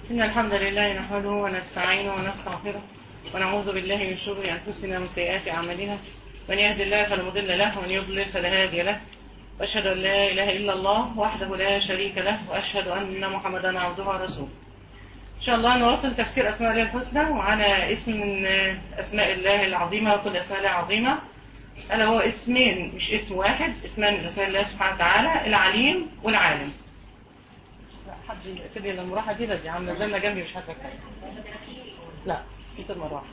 إن الحمد لله نحمده ونستعينه ونستغفره ونعوذ بالله من شرور أنفسنا ومن سيئات أعمالنا من يهد الله فلا مضل له ومن يضلل فلا هادي له وأشهد أن لا إله إلا الله وحده لا شريك له وأشهد أن محمدا عبده ورسوله إن شاء الله نواصل تفسير أسماء الله الحسنى وعلى اسم من أسماء الله العظيمة وكل أسماء الله العظيمة ألا هو اسمين مش اسم واحد اسمان من أسماء الله سبحانه وتعالى العليم والعالم حد يقفل لي المروحة دي يا عم نزلنا جنبي مش هتفكر لا نسيت المروحة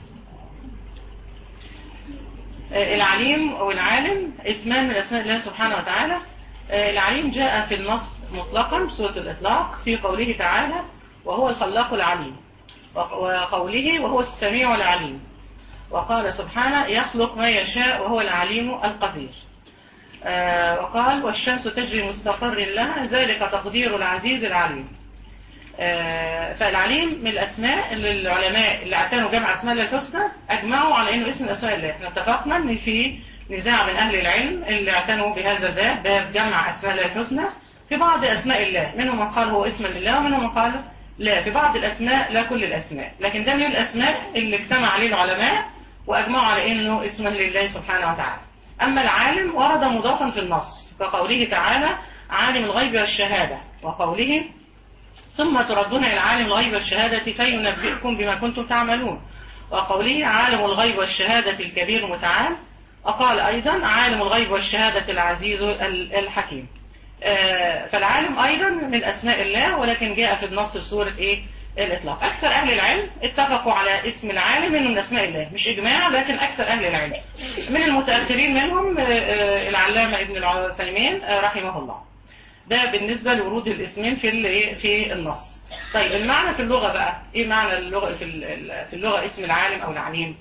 العليم أو العالم اسمان من أسماء الله سبحانه وتعالى العليم جاء في النص مطلقا سورة الإطلاق في قوله تعالى وهو الخلاق العليم وقوله وهو السميع العليم وقال سبحانه يخلق ما يشاء وهو العليم القدير آه وقال والشمس تجري مستقر لها ذلك تقدير العزيز العليم آه فالعليم من الأسماء اللي العلماء اللي اعتنوا جمع أسماء الله الحسنى أجمعوا على أنه اسم أسماء الله احنا اتفقنا أن في نزاع بين أهل العلم اللي اعتنوا بهذا الباب باب جمع أسماء الله الحسنى في بعض أسماء الله منهم من قال هو اسم لله ومنهم من قال لا في بعض الأسماء لا كل الأسماء لكن ده من الأسماء اللي اجتمع عليه العلماء وأجمعوا على أنه اسم لله سبحانه وتعالى أما العالم ورد مضافا في النص كقوله تعالى عالم الغيب والشهادة وقوله ثم تردون إلى عالم الغيب والشهادة فينبئكم بما كنتم تعملون وقوله عالم الغيب والشهادة الكبير المتعال وقال أيضا عالم الغيب والشهادة العزيز الحكيم فالعالم أيضا من أسماء الله ولكن جاء في النص في سورة إيه الإطلاق أكثر أهل العلم اتفقوا على اسم العالم إنه من أسماء الله مش إجماع لكن أكثر أهل العلم من المتأخرين منهم العلامة ابن العثيمين رحمه الله ده بالنسبة لورود الاسمين في في النص طيب المعنى في اللغة بقى إيه معنى اللغة في في اللغة اسم العالم أو العليم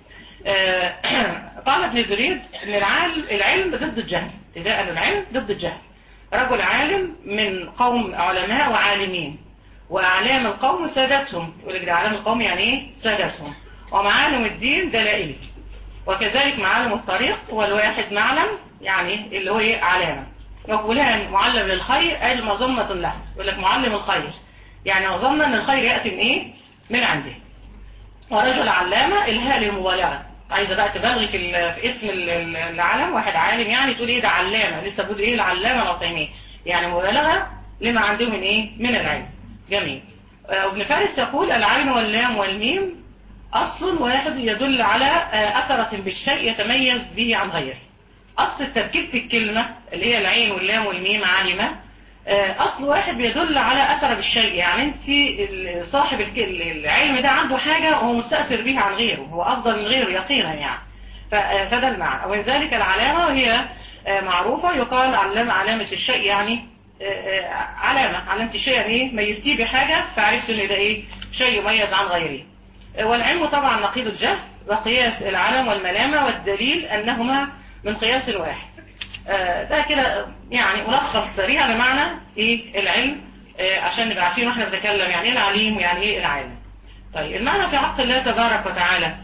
قال ابن دريد إن العالم العلم ضد الجهل ابتداء العلم ضد الجهل رجل عالم من قوم علماء وعالمين وأعلام القوم سادتهم يقول لك ده أعلام القوم يعني إيه سادتهم ومعالم الدين دلائله وكذلك معالم الطريق والواحد معلم يعني اللي هو إيه علامة وفلان معلم للخير قال مظنة له يقول لك معلم الخير يعني مظنة أن الخير يأتي من إيه من عنده ورجل علامة الهاء للمبالغة عايزة بقى تبالغي في, في اسم العلم واحد عالم يعني تقول إيه ده علامة لسه بقول إيه العلامة العطيمية يعني مبالغة لما عنده من إيه من العلم جميل وابن فارس يقول العين واللام والميم أصل واحد يدل على أثرة بالشيء يتميز به عن غيره أصل تركيبة الكلمة اللي هي العين واللام والميم عالمة أصل واحد بيدل على أثر بالشيء يعني أنت صاحب العلم ده عنده حاجة وهو مستأثر بها عن غيره هو أفضل من غيره يقينا يعني فده المعنى ومن ذلك العلامة وهي معروفة يقال علامة علامة الشيء يعني علامة علامة الشيء يعني ايه ميزتيه بحاجة فعرفت ان ده ايه شيء يميز عن غيره والعلم طبعا نقيض الجهل وقياس العلم والملامة والدليل انهما من قياس واحد ده كده يعني ملخص سريع لمعنى ايه العلم عشان نبقى عارفين واحنا بنتكلم يعني ايه العليم ويعني ايه العالم طيب المعنى في حق الله تبارك وتعالى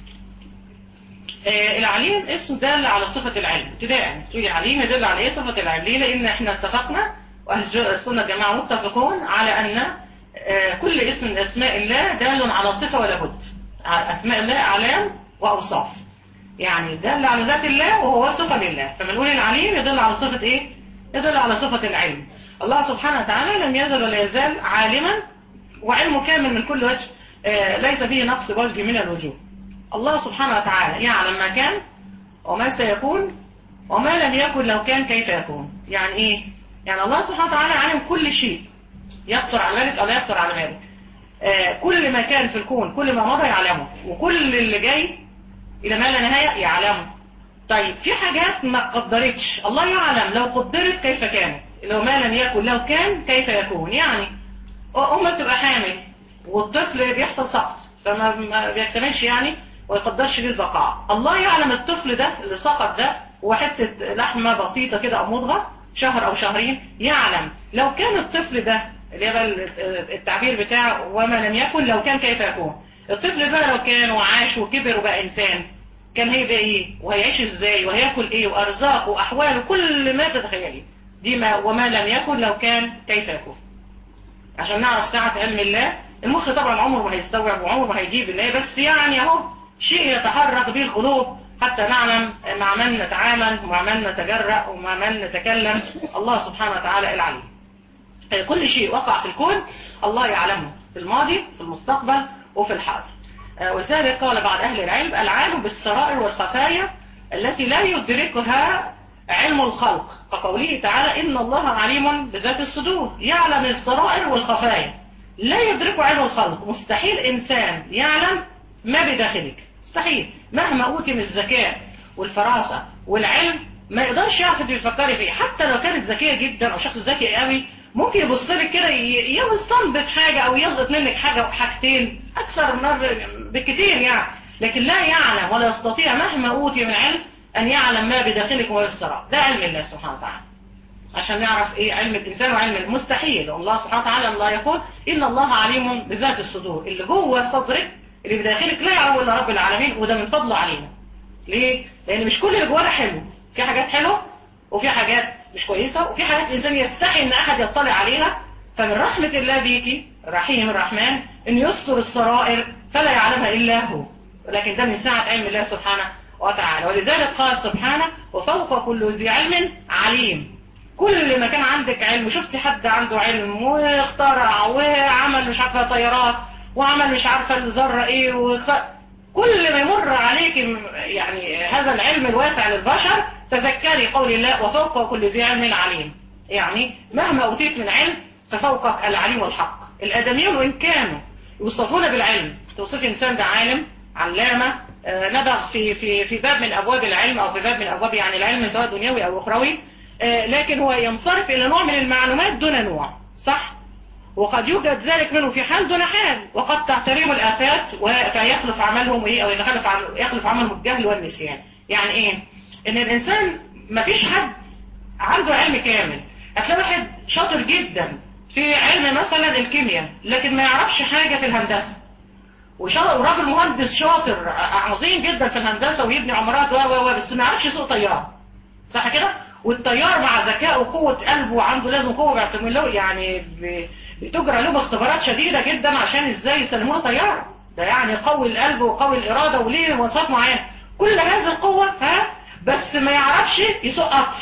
العليم اسم دال على صفة العلم ابتداء تقولي عليم يدل على ايه صفة العلم ليه لان احنا اتفقنا واهل السنة الجماعة متفقون على ان كل اسم من اسماء الله دال على صفة ولا بد اسماء الله اعلام واوصاف يعني دل على ذات الله وهو صفة لله فما نقول العليم يدل على صفة ايه يدل على صفة العلم الله سبحانه وتعالى لم يزل ولا يزال عالما وعلمه كامل من كل وجه ليس فيه نقص وجه من الوجوه الله سبحانه وتعالى يعلم ما كان وما سيكون وما لم يكن لو كان كيف يكون يعني ايه يعني الله سبحانه وتعالى عالم كل شيء يخطر على بالك او لا يخطر على بالك آه كل ما كان في الكون كل ما مضى يعلمه وكل اللي جاي الى ما لا نهايه يعلمه طيب في حاجات ما قدرتش الله يعلم لو قدرت كيف كانت لو ما لم يكن لو كان كيف يكون يعني أمة تبقى حامل والطفل بيحصل سقط فما بيكتملش يعني ويقدرش ليه البقاء الله يعلم الطفل ده اللي سقط ده وحتة لحمة بسيطة كده أو مضغة شهر أو شهرين يعلم لو كان الطفل ده اللي هي التعبير بتاع وما لم يكن لو كان كيف يكون الطفل بقى لو كان وعاش وكبر وبقى إنسان كان هيبقى إيه وهيعيش إزاي وهياكل إيه وأرزاقه وأحواله كل ما تتخيلي دي ما وما لم يكن لو كان كيف يكون عشان نعرف سعة علم الله المخ طبعا عمره ما هيستوعب وعمره ما هيجيب اللي هي بس يعني اهو شيء يتحرك به القلوب حتى نعلم مع من نتعامل ومع من نتجرأ ومع من نتكلم الله سبحانه وتعالى العليم كل شيء وقع في الكون الله يعلمه في الماضي في المستقبل وفي الحاضر ولذلك قال بعض أهل العلم العالم بالسرائر والخفايا التي لا يدركها علم الخلق كقوله تعالى إن الله عليم بذات الصدور يعلم السرائر والخفايا لا يدرك علم الخلق مستحيل إنسان يعلم ما بداخلك مستحيل مهما أوتي من الذكاء والفراسة والعلم ما يقدرش يعرف اللي بيفكري فيه حتى لو كانت ذكية جدا أو شخص ذكي قوي ممكن يبص لك كده يستنبط حاجة أو يلقط منك حاجة أو حاجتين أكثر من بكتير يعني لكن لا يعلم ولا يستطيع مهما أوتي من علم أن يعلم ما بداخلك وما بالسراء ده علم الله سبحانه وتعالى عشان نعرف إيه علم الإنسان وعلم المستحيل الله سبحانه وتعالى الله يقول إن الله عليم بذات الصدور اللي جوه صدرك اللي بداخلك لا يعلم إلا رب العالمين وده من فضله علينا ليه؟ لأن مش كل اللي جوانا حلو في حاجات حلوة وفي حاجات مش كويسة وفي حاجات الإنسان يستحي إن أحد يطلع عليها فمن رحمة الله بيكي رحيم الرحمن إن يستر السرائر فلا يعلمها إلا هو ولكن ده من ساعة علم الله سبحانه وتعالى ولذلك قال سبحانه وفوق كل ذي علم عليم كل ما كان عندك علم شفتي حد عنده علم واخترع وعمل مش عارفة طيارات وعمل مش عارفة الذرة ايه وخ... كل ما يمر عليك يعني هذا العلم الواسع للبشر تذكري قول الله وفوق كل ذي علم عليم يعني مهما أوتيت من علم ففوقك العليم والحق الآدميون وإن كانوا يوصفون بالعلم توصف إنسان ده عالم علامة آه نبغ في في في باب من أبواب العلم أو في باب من أبواب يعني العلم سواء دنيوي أو أخروي آه لكن هو ينصرف إلى نوع من المعلومات دون نوع صح؟ وقد يوجد ذلك منه في حال دون حال وقد تعتريهم الآفات فيخلف عملهم إيه أو يخلف يخلف عملهم الجهل والنسيان يعني إيه؟ إن الإنسان ما فيش حد عنده علم كامل هتلاقي واحد شاطر جدا في علم مثلا الكيمياء لكن ما يعرفش حاجة في الهندسة وراجل مهندس شاطر عظيم جدا في الهندسة ويبني عمارات و و بس ما يعرفش يسوق طيار صح كده والطيار مع ذكاء وقوة قلبه وعنده لازم قوة بيعتمد له يعني بتجرى له اختبارات شديدة جدا عشان ازاي يسلموه طيار ده يعني قوي القلب وقوي الإرادة وليه مواصفات معينة كل هذه القوة ها بس ما يعرفش يسوق قطر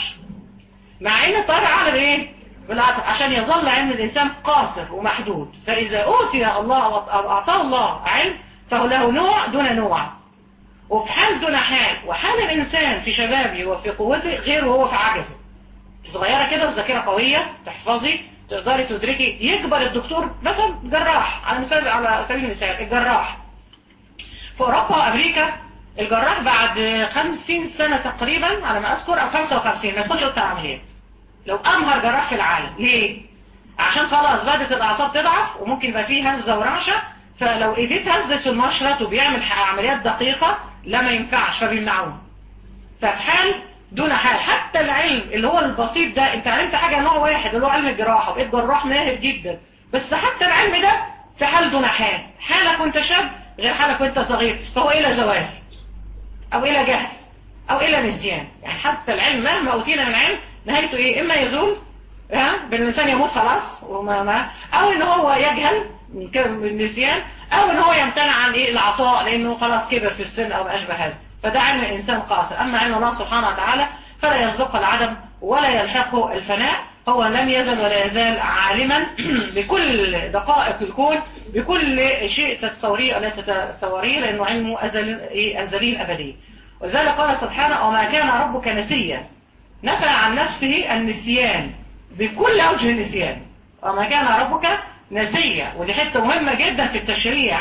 مع ان الطيار عمل ايه بالعطف عشان يظل علم الإنسان قاصر ومحدود فإذا أوتي الله أو أعطاه الله علم فهو له نوع دون نوع وفي حال دون حال وحال الإنسان في شبابه وفي قوته غير هو في عجزه صغيرة كده الذاكرة قوية تحفظي تقدري تدركي يكبر الدكتور مثلا جراح على مثال على سبيل المثال الجراح في أوروبا وأمريكا الجراح بعد 50 سنة تقريبا على ما أذكر أو 55 ما يدخلش أوضة العمليات لو أمهر جراح في العالم ليه؟ عشان خلاص بدأت الأعصاب تضعف وممكن يبقى فيه هزة ورعشة فلو ايديه اتهزت في المشرط وبيعمل عمليات دقيقة لا ما ينفعش فبيمنعوه ففي حال دون حال حتى العلم اللي هو البسيط ده انت علمت حاجة نوع واحد اللي هو علم الجراحة بقيت جراح ماهر جدا بس حتى العلم ده في حال دون حال حالك وانت شاب غير حالك وانت صغير فهو الى زوال او الى جهل او الى نسيان يعني حتى العلم مهما اوتينا من علم نهايته ايه اما يزول ها بالانسان يموت خلاص وما ما او ان هو يجهل من النسيان او ان هو يمتنع عن ايه العطاء لانه خلاص كبر في السن او ما اشبه هذا فده علم الانسان قاصر اما علم الله سبحانه وتعالى فلا يسبقه العدم ولا يلحقه الفناء هو لم يزل ولا يزال عالما بكل دقائق الكون بكل شيء تتصوريه لا تتصوريه لانه علمه ازل ازلي ابدي ولذلك قال سبحانه وما كان ربك نسيا نفى عن نفسه النسيان بكل أوجه النسيان وما كان ربك نسيا ودي حتة مهمة جدا في التشريع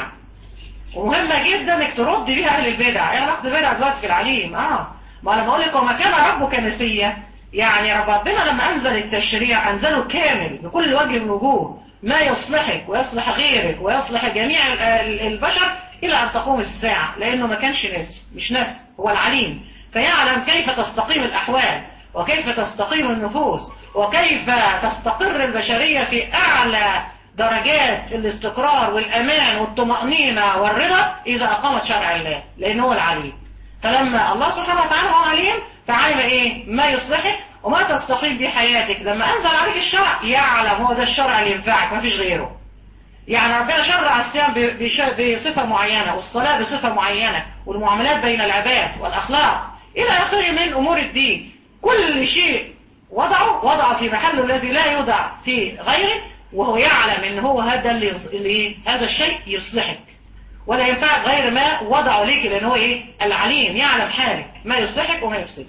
ومهمة جدا انك ترد بيها أهل البدع ايه علاقة البدع دلوقتي في العليم اه ما انا بقول لك وما كان ربك نسيا يعني ربنا لما أنزل التشريع أنزله كامل بكل وجه من وجوه ما يصلحك ويصلح غيرك ويصلح جميع البشر إلى أن تقوم الساعة لأنه ما كانش ناس مش ناس هو العليم فيعلم كيف تستقيم الأحوال وكيف تستقيم النفوس وكيف تستقر البشرية في أعلى درجات الاستقرار والأمان والطمأنينة والرضا إذا أقامت شرع الله لأنه هو العليم فلما الله سبحانه وتعالى هو عليم فعلم إيه ما يصلحك وما تستقيم به حياتك لما أنزل عليك الشرع يعلم هو ده الشرع اللي ينفعك ما فيش غيره يعني ربنا شرع الصيام ب- بش- بصفة معينة والصلاة بصفة معينة والمعاملات بين العباد والأخلاق إلى آخره من أمور الدين كل شيء وضعه وضعه في محله الذي لا يوضع في غيره وهو يعلم ان هو هذا اللي يص- اللي إيه؟ هذا الشيء يصلحك ولا ينفعك غير ما وضعه ليك لان هو ايه العليم يعلم حالك ما يصلحك وما يفسدك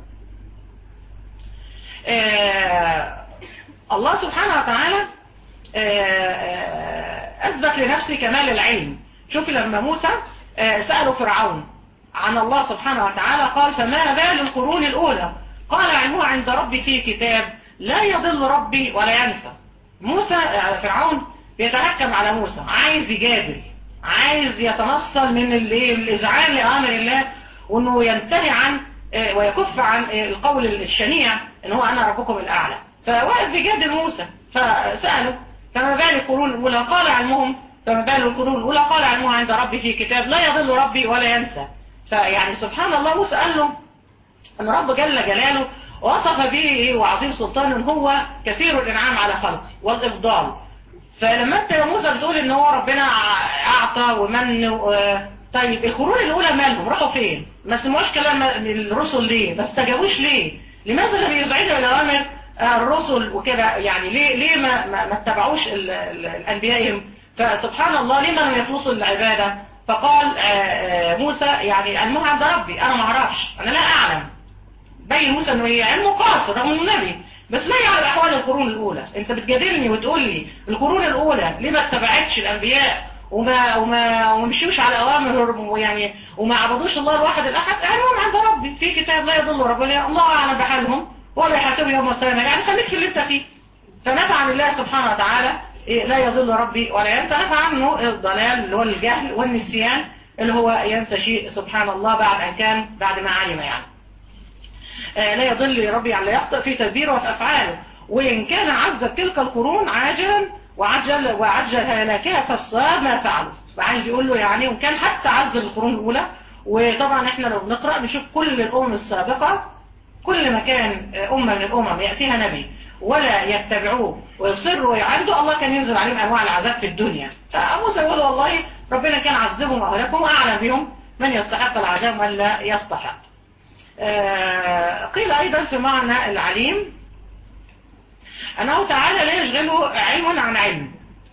آه الله سبحانه وتعالى آه، آه، أثبت لنفسه كمال العلم شوف لما موسى آه، سأله فرعون عن الله سبحانه وتعالى قال فما بال القرون الأولى قال علمها عند ربي في كتاب لا يضل ربي ولا ينسى موسى آه، فرعون بيتهكم على موسى عايز يجادل عايز يتنصل من ال- الإذعان لأمر الله وأنه ينتهي عن آه، ويكف عن آه، القول الشنيع ان هو انا ربكم الاعلى فوقف بجادل موسى فسأله فما بال القرون الاولى قال علمهم فما بال القرون الاولى قال علمها عند ربي في كتاب لا يضل ربي ولا ينسى فيعني سبحان الله موسى قال له ان رب جل جلاله وصف به وعظيم سلطانه ان هو كثير الانعام على خلقه والافضال فلما انت يا موسى بتقول ان هو ربنا اعطى ومن و... طيب القرون الاولى مالهم راحوا فين ما سمعوش كلام الرسل ليه ما استجابوش ليه لماذا لم يزعجوا الى اوامر الرسل وكده يعني ليه ليه ما ما, ما اتبعوش ال- ال- الانبيائهم فسبحان الله ليه ما لم يخلصوا العباده فقال آه، آه، موسى يعني علمها عند ربي انا ما اعرفش انا لا اعلم بين موسى انه ايه علمه قاصر رغم انه نبي بس لا يعرف احوال القرون الاولى انت بتجادلني وتقول لي القرون الاولى ليه ما اتبعتش الانبياء وما وما ومشيوش على اوامر ويعني وما عبدوش الله الواحد الاحد علمهم عند ربي في كتاب لا يضل ربنا الله اعلم بحالهم ولا يحاسبه يوم القيامه يعني خليك في اللي انت فيه فنفع عن الله سبحانه وتعالى إيه، لا يضل ربي ولا ينسى نفع عنه الضلال اللي هو الجهل والنسيان اللي هو ينسى شيء سبحان الله بعد ان كان بعد ما علم يعني آه، لا يضل ربي على يخطئ في تدبيره وفي أفعاله وإن كان عذب تلك القرون عاجلا وعجل وعجل هلاكها فالصاد ما فعله فعايز يقول له يعني وإن كان حتى عذب القرون الأولى وطبعا احنا لو بنقرأ نشوف كل الأمم السابقة كل ما كان آه، أمة من الأمم يأتيها نبي ولا يتبعوه ويصروا ويعندوا الله كان ينزل عليهم أنواع العذاب في الدنيا فموسى يقول والله ربنا كان عذبهم وأهلكهم وأعلم بهم من يستحق العذاب ومن لا يستحق آه، قيل أيضا في معنى العليم أنه تعالى لا يشغله علم عن علم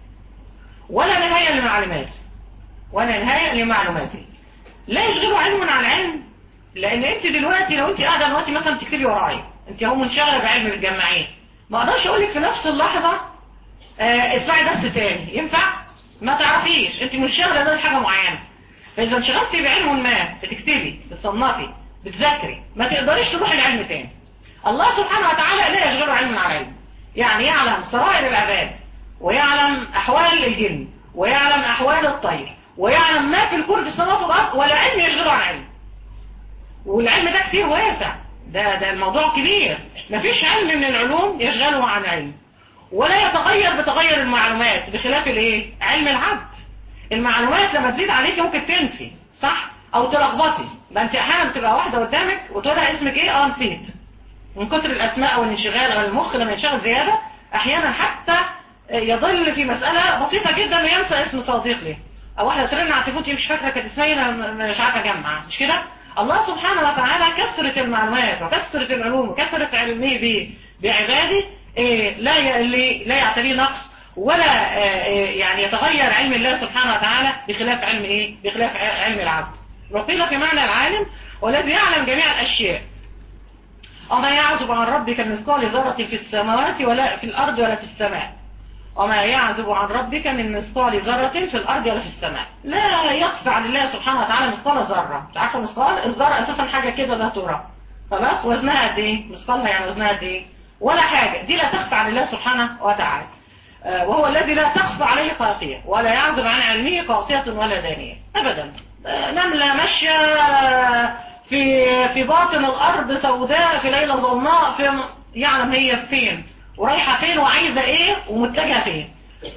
ولا نهاية لمعلوماته ولا نهاية لمعلوماته لا يشغله علم عن علم لأن أنت دلوقتي لو أنت قاعدة دلوقتي مثلا تكتبي ورايا أنت هو منشغلة بعلم الجماعين ما أقدرش أقول لك في نفس اللحظة آه، اسمعي درس تاني ينفع؟ ما تعرفيش أنت منشغلة ده حاجة معينة فإذا انشغلتي بعلم ما بتكتبي بتصنفي بتذاكري ما تقدريش تروحي لعلم تاني الله سبحانه وتعالى لا يشغله علم عن علم يعني يعلم سرائر العباد ويعلم أحوال الجن ويعلم أحوال الطير ويعلم ما في الكون في السماوات والأرض ولا علم يشغله عن علم والعلم ده كتير واسع ده ده الموضوع كبير مفيش علم من العلوم يشغله عن علم ولا يتغير بتغير المعلومات بخلاف الايه علم العبد المعلومات لما تزيد عليك ممكن تنسي صح او تلخبطي ده انت احيانا بتبقى واحده قدامك وتقول لها اسمك ايه اه نسيت من كتر الاسماء او الانشغال او المخ لما ينشغل زياده احيانا حتى يضل في مساله بسيطه جدا وينسى اسم صديق ليه او واحده ترن على تليفون مش فاكره كانت اسمها إيه، انا مش عارفه اجمع مش كده الله سبحانه وتعالى كثرة المعلومات وكثرة العلوم وكثرة علمه ب- بعباده إيه، لا ي- اللي لا يعتريه نقص ولا آه، إيه، يعني يتغير علم الله سبحانه وتعالى بخلاف علم ايه بخلاف ع- علم العبد وقيل في معنى العالم والذي يعلم جميع الاشياء وما يعزب عن ربك من مثقال ذرة في السماوات ولا في الأرض ولا في السماء وما يعزب عن ربك من مثقال ذرة في الأرض ولا في السماء لا يخفى عن الله سبحانه وتعالى مثقال ذرة مش عارفة مثقال الذرة أساسا حاجة كده لا ترى خلاص وزنها قد إيه مثقالها يعني وزنها قد إيه ولا حاجة دي لا تخفى عن الله سبحانه وتعالى آه، وهو الذي لا تخفى عليه خافية ولا يعزب عن علمه قاصية ولا دانية أبدا آه، نملة ماشية في في باطن الأرض سوداء في ليلة ظلماء في يعلم هي فين ورايحة فين وعايزة ايه ومتجهة فين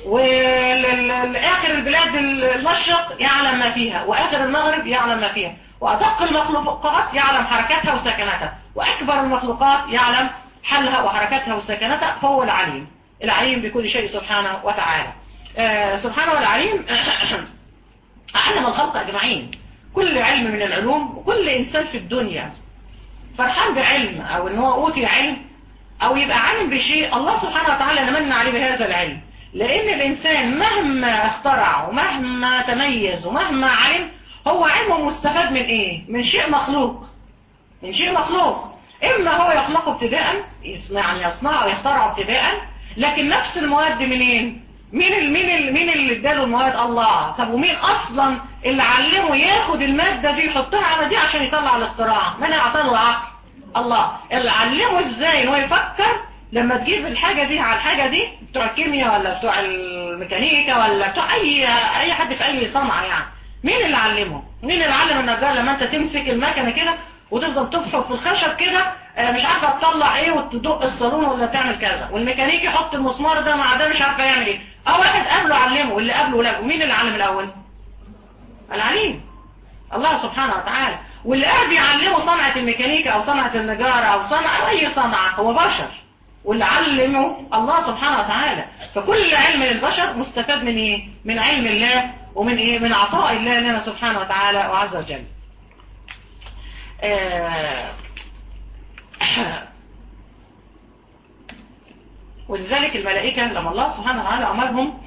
والآخر البلاد المشرق يعلم ما فيها وآخر المغرب يعلم ما فيها وأدق المخلوقات يعلم حركاتها وسكناتها وأكبر المخلوقات يعلم حلها وحركاتها وسكناتها فهو العليم العليم بكل شيء سبحانه وتعالى آه سبحانه العليم علم الخلق أجمعين كل علم من العلوم وكل إنسان في الدنيا فرحان بعلم أو إن هو أوتي علم أو يبقى عالم بشيء الله سبحانه وتعالى نمن عليه بهذا العلم لأن الإنسان مهما اخترع ومهما تميز ومهما علم هو علمه مستفاد من إيه؟ من شيء مخلوق من شيء مخلوق إما هو يخلقه ابتداء يعني يصنعه ويخترعه ابتداء لكن نفس المواد منين؟ مين ال مين ال مين اللي اداله المواد الله طب ومين اصلا اللي علمه ياخد الماده دي يحطها على دي عشان يطلع الاختراع من اعطاه العقل الله اللي علمه ازاي ان هو يفكر لما تجيب الحاجه دي على الحاجه دي بتوع الكيمياء ولا بتوع الميكانيكا ولا بتوع اي اي حد في اي صنعه يعني مين اللي علمه مين اللي علم النجار لما انت تمسك المكنه كده وتفضل تفحط في الخشب كده مش عارفه تطلع ايه وتدق الصالون ولا تعمل كذا والميكانيكي يحط المسمار ده مع ده مش عارفه يعمل ايه اه واحد قبله علمه واللي قبله لا ومين اللي علم الاول العليم الله سبحانه وتعالى واللي قاعد بيعلمه صنعه الميكانيكا او صنعه النجاره او صنعه او اي صنعه هو بشر واللي علمه الله سبحانه وتعالى فكل علم للبشر مستفاد من ايه من علم الله ومن ايه من عطاء الله لنا سبحانه وتعالى وعز وجل آه ولذلك الملائكة لما الله سبحانه وتعالى أمرهم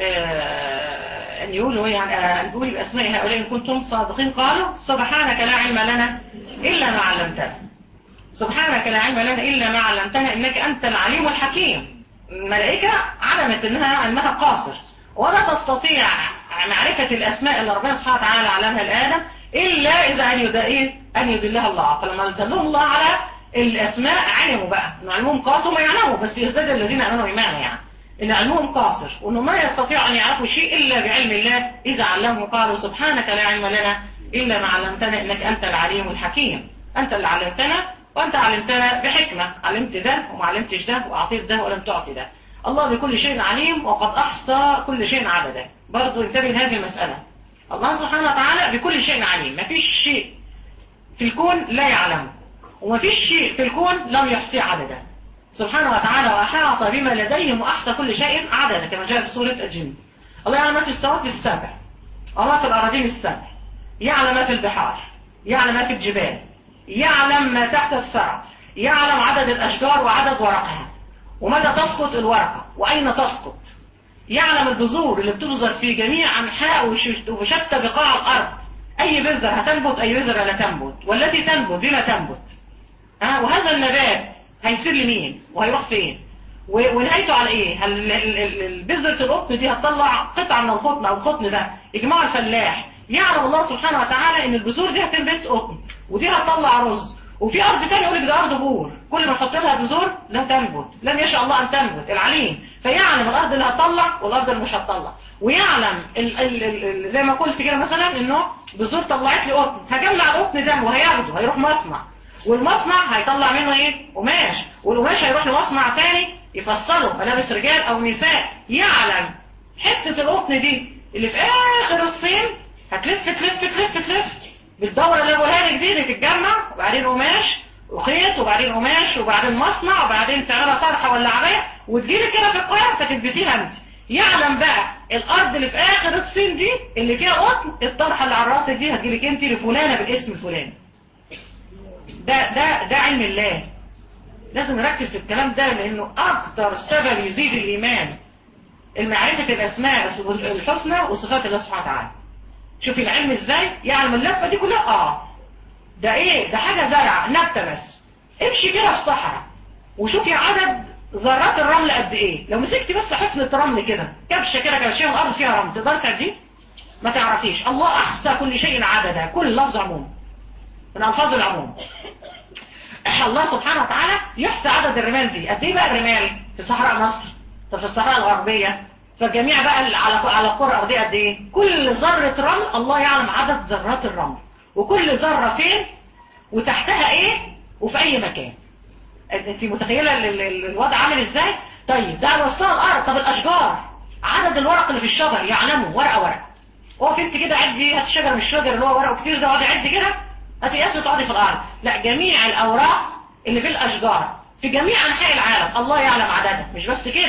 آه أن يقولوا يعني أن يقولوا بأسماء هؤلاء إن كنتم صادقين قالوا سبحانك لا علم لنا إلا ما علمتنا سبحانك لا علم لنا إلا ما علمتنا إنك أنت العليم الحكيم الملائكة علمت إنها علمها قاصر ولا تستطيع معرفة الأسماء اللي ربنا سبحانه وتعالى علمها لآدم إلا إذا أن يدئ أن يدلها الله فلما دلهم الله على الأسماء علموا بقى إن علمهم قاصر ما يعلموا بس يزداد الذين آمنوا إيمانا يعني إن علمهم قاصر وإنه ما يستطيع أن يعرفوا شيء إلا بعلم الله إذا علموا قالوا سبحانك لا علم لنا إلا ما علمتنا إنك أنت العليم الحكيم أنت اللي علمتنا وأنت علمتنا بحكمة علمت ده وما علمتش ده وأعطيت ده ولم تعطي ده الله بكل شيء عليم وقد أحصى كل شيء عددا برضو انتبه لهذه المسألة الله سبحانه وتعالى بكل شيء عليم ما فيش شيء في الكون لا يعلمه وما فيش شيء في الكون لم يحصي عددا سبحانه وتعالى وأحاط بما لديهم وأحصى كل شيء عددا كما جاء في سورة الجن الله يعلم ما في السماوات السبع وما في الأراضين السبع يعلم ما في البحار يعلم ما في الجبال يعلم ما تحت الثرى يعلم عدد الأشجار وعدد ورقها ومتى تسقط الورقة وأين تسقط يعلم البذور اللي بتبذر في جميع أنحاء وشتى بقاع الأرض أي بذرة هتنبت أي بذرة لا تنبت والتي تنبت بما تنبت ها وهذا النبات هيصير لمين وهيروح فين ونهايته على ايه هل بذرة القطن دي هتطلع قطعة من القطن او القطن ده اجماع الفلاح يعلم الله سبحانه وتعالى ان البذور دي هتنبت قطن ودي هتطلع رز وفي ارض تاني يقول لك ده ارض بور كل ما نحط لها بذور لن تنبت لن يشاء الله ان تنبت العليم فيعلم الارض اللي هتطلع والارض اللي مش هتطلع ويعلم ال ال ال زي ما قلت كده مثلا انه بذور طلعت لي قطن هجمع القطن ده وهياخده هيروح مصنع والمصنع هيطلع منه ايه قماش والقماش هيروح لمصنع تاني يفصله ملابس رجال او نساء يعلم حتة القطن دي اللي في اخر الصين هتلف تلف تلف تلف بالدورة اللي بقولها لك دي اللي تتجمع وبعدين قماش وخيط وبعدين قماش وبعدين مصنع وبعدين تعملها طرحة ولا عباية وتجيلك كده في القاهرة فتلبسيها انت يعلم بقى الارض اللي في اخر الصين دي اللي فيها قطن الطرحة اللي على الراس دي هتجيلك انت لفلانة بالاسم الفلاني ده ده ده علم الله لازم نركز في الكلام ده لانه اكتر سبب يزيد الايمان المعرفة الاسماء الحسنى وصفات الله سبحانه وتعالى شوفي العلم ازاي يعلم اللفة دي كلها اه ده ايه ده حاجة زرع نبتة بس امشي كده في صحراء وشوفي عدد ذرات الرمل قد ايه لو مسكتي بس حفنة رمل كده كبشة كده كبشة الارض فيها رمل تقدر تعديه ما تعرفيش الله احصى كل شيء عددا كل لفظ عموم من الفاظ العموم الله سبحانه وتعالى يحصى عدد الرمال دي قد ايه بقى الرمال في صحراء مصر طب في الصحراء الغربية فالجميع بقى على على الكره الارضيه قد ايه كل ذره رمل الله يعلم عدد ذرات الرمل وكل ذره فين وتحتها ايه وفي اي مكان انت متخيله الوضع عامل ازاي طيب ده على مستوى الارض طب الاشجار عدد الورق اللي في الشجر يعلمه ورقه ورقه اقف انت كده عدي هات الشجر من الشجر اللي هو ورقه كتير ده اقعدي عدي كده هتقاسي وتقعدي في الارض لا جميع الاوراق اللي في الاشجار في جميع انحاء العالم الله يعلم عددها مش بس كده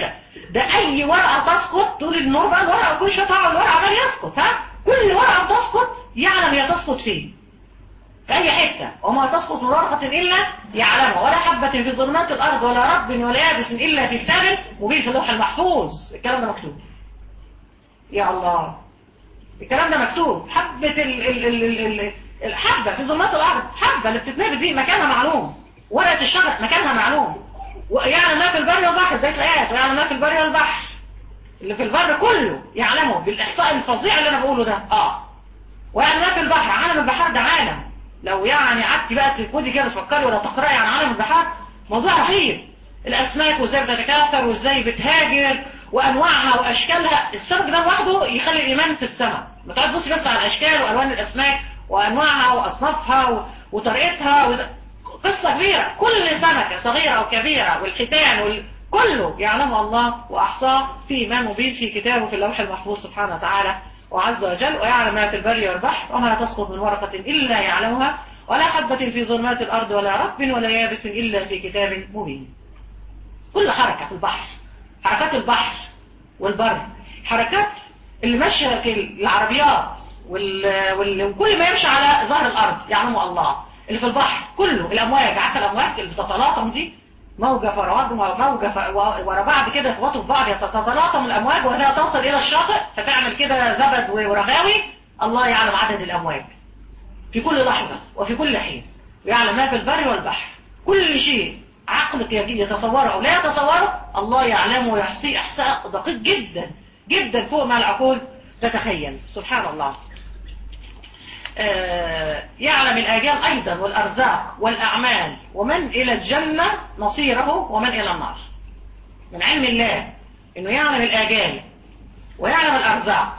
ده اي ورقه تسقط طول النور بقى الورقه كل شويه طبعا الورقه عمال يسقط ها كل ورقه بتسقط يعلم هي تسقط فين في اي حته وما تسقط من ورقه الا يعلمها ولا حبه في ظلمات الارض ولا رطب ولا يابس الا في كتاب مبين في اللوح المحفوظ الكلام ده مكتوب يا الله الكلام ده مكتوب حبه ال ال ال ال ال الحبه في ظلمات الارض حبه اللي بتتنبت دي مكانها معلوم ورقه الشجر مكانها معلوم ويعلم ما في البر والبحر ده الايات ويعلم ما في البر والبحر اللي في البر كله يعلمه بالاحصاء الفظيع اللي انا بقوله ده اه ويعلم ما في البحر عالم البحر ده عالم لو يعني قعدتي بقى تفكري كده تفكري ولا تقراي عن عالم البحار موضوع رهيب الاسماك وازاي بتتكاثر وازاي بتهاجر وانواعها واشكالها السمك ده لوحده يخلي الايمان في السماء ما تقعد تبصي بس على الاشكال والوان الاسماك وانواعها واصنافها و... وطريقتها و... قصة كبيرة كل سمكة صغيرة أو كبيرة والختان وال... كله يعلمه الله وأحصاه في إمام مبين في كتابه في اللوح المحفوظ سبحانه وتعالى وعز وجل ويعلم ما في البر والبحر وما تسقط من ورقة إلا يعلمها ولا حبة في ظلمات الأرض ولا رطب ولا يابس إلا في كتاب مبين كل حركة في البحر حركات البحر والبر حركات اللي ماشية في العربيات وال... وال... وكل ما يمشي على ظهر الأرض يعلمه الله اللي في البحر كله الأمواج عارفه الأمواج اللي بتتلاطم دي موجة فراد موجة ف... ورا بعض كده يخبطوا في بعض تتلاطم الأمواج وهي تصل إلى الشاطئ فتعمل كده زبد ورغاوي الله يعلم عدد الأمواج في كل لحظة وفي كل حين ويعلم ما في البر والبحر كل شيء عقلك يتصوره أو لا يتصوره الله يعلمه ويحصيه إحصاء دقيق جدا جدا فوق ما العقول تتخيل سبحان الله يعلم الآجال أيضا والأرزاق والأعمال ومن إلى الجنة مصيره ومن إلى النار من علم الله أنه يعلم الآجال ويعلم الأرزاق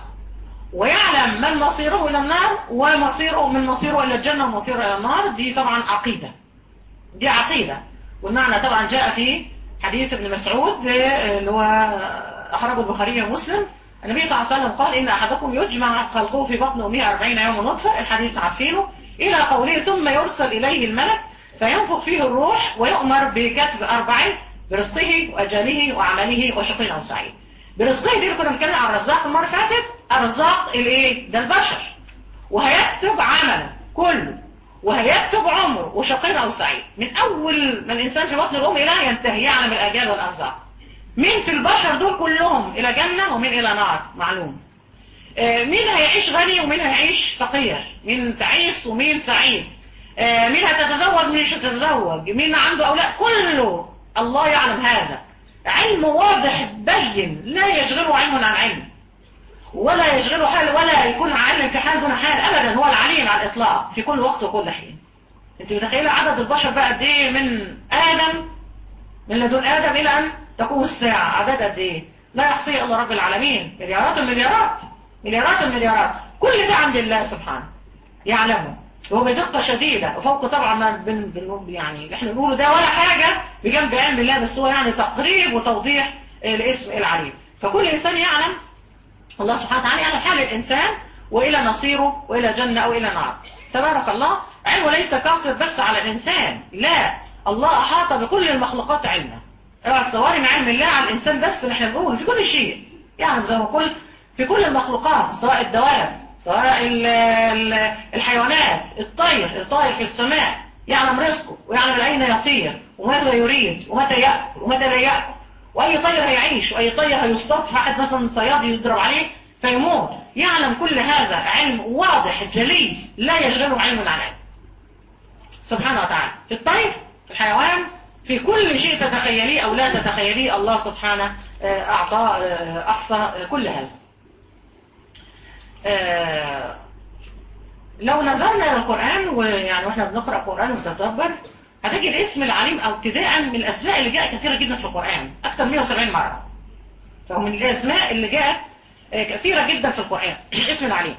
ويعلم من مصيره إلى النار ومصيره من مصيره إلى الجنة ومصيره إلى النار دي طبعا عقيدة دي عقيدة والمعنى طبعا جاء في حديث ابن مسعود اللي هو أخرجه البخاري ومسلم النبي صلى الله عليه وسلم قال إن أحدكم يجمع خلقه في بطن أمه 40 يوم نطفة الحديث عارفينه إلى قوله ثم يرسل إليه الملك فينفخ فيه الروح ويؤمر بكتب أربع برزقه وأجله وعمله وشقي أو سعيد برزقه دي اللي كنا بنتكلم عن الرزاق المرة اللي فاتت أرزاق الإيه؟ ده البشر وهيكتب عمله كله وهيكتب عمره وشقي أو سعيد من أول ما الإنسان في بطن الأم إلى ينتهي يعلم الأجال والأرزاق مين في البشر دول كلهم إلى جنة ومين إلى نار معلوم آه مين هيعيش غني ومين هيعيش فقير مين تعيس ومين سعيد آه مين هتتزوج ومين مش هتتزوج مين عنده أولاد كله الله يعلم هذا علم واضح بين لا يشغله علم عن علم ولا يشغله حال ولا يكون عالم في حال دون حال أبدا هو العليم على الإطلاق في كل وقت وكل حين انت متخيلة عدد البشر بقى قد ايه من آدم من لدن آدم إلى أن تقوم الساعة عدد قد ايه لا يحصي الا رب العالمين مليارات المليارات مليارات المليارات كل ده عند الله سبحانه يعلمه وهو بدقة شديدة وفوق طبعا ما بن بن يعني اللي احنا بنقوله ده ولا حاجة بجنب علم الله بس هو يعني تقريب وتوضيح الاسم العليم فكل انسان يعلم الله سبحانه وتعالى يعلم حال الانسان والى مصيره والى جنة او الى نار تبارك الله علمه ليس قاصر بس على الانسان لا الله احاط بكل المخلوقات علما اوعى تصوري ان علم الله على الانسان بس اللي احنا بنقول في كل شيء يعني زي ما قلت في كل المخلوقات سواء الدواب سواء ال ال الحيوانات الطير الطائر في السماء يعلم رزقه ويعلم من اين يطير وماذا يريد ومتى يأكل ومتى لا يأكل واي طير هيعيش واي طير هيصطاد واحد مثلا صياد يضرب عليه فيموت يعلم كل هذا علم واضح جلي لا يشغله علم عن علم سبحانه وتعالى في الطير في الحيوان في كل شيء تتخيليه أو لا تتخيليه الله سبحانه أعطى أحصى كل هذا لو نظرنا للقرآن ويعني واحنا بنقرأ القرآن ونتدبر هتجد اسم العليم أو ابتداء من الأسماء اللي جاء كثيرة جدا في القرآن أكثر من 170 مرة فهو من الأسماء اللي جاءت كثيرة جدا في القرآن اسم العليم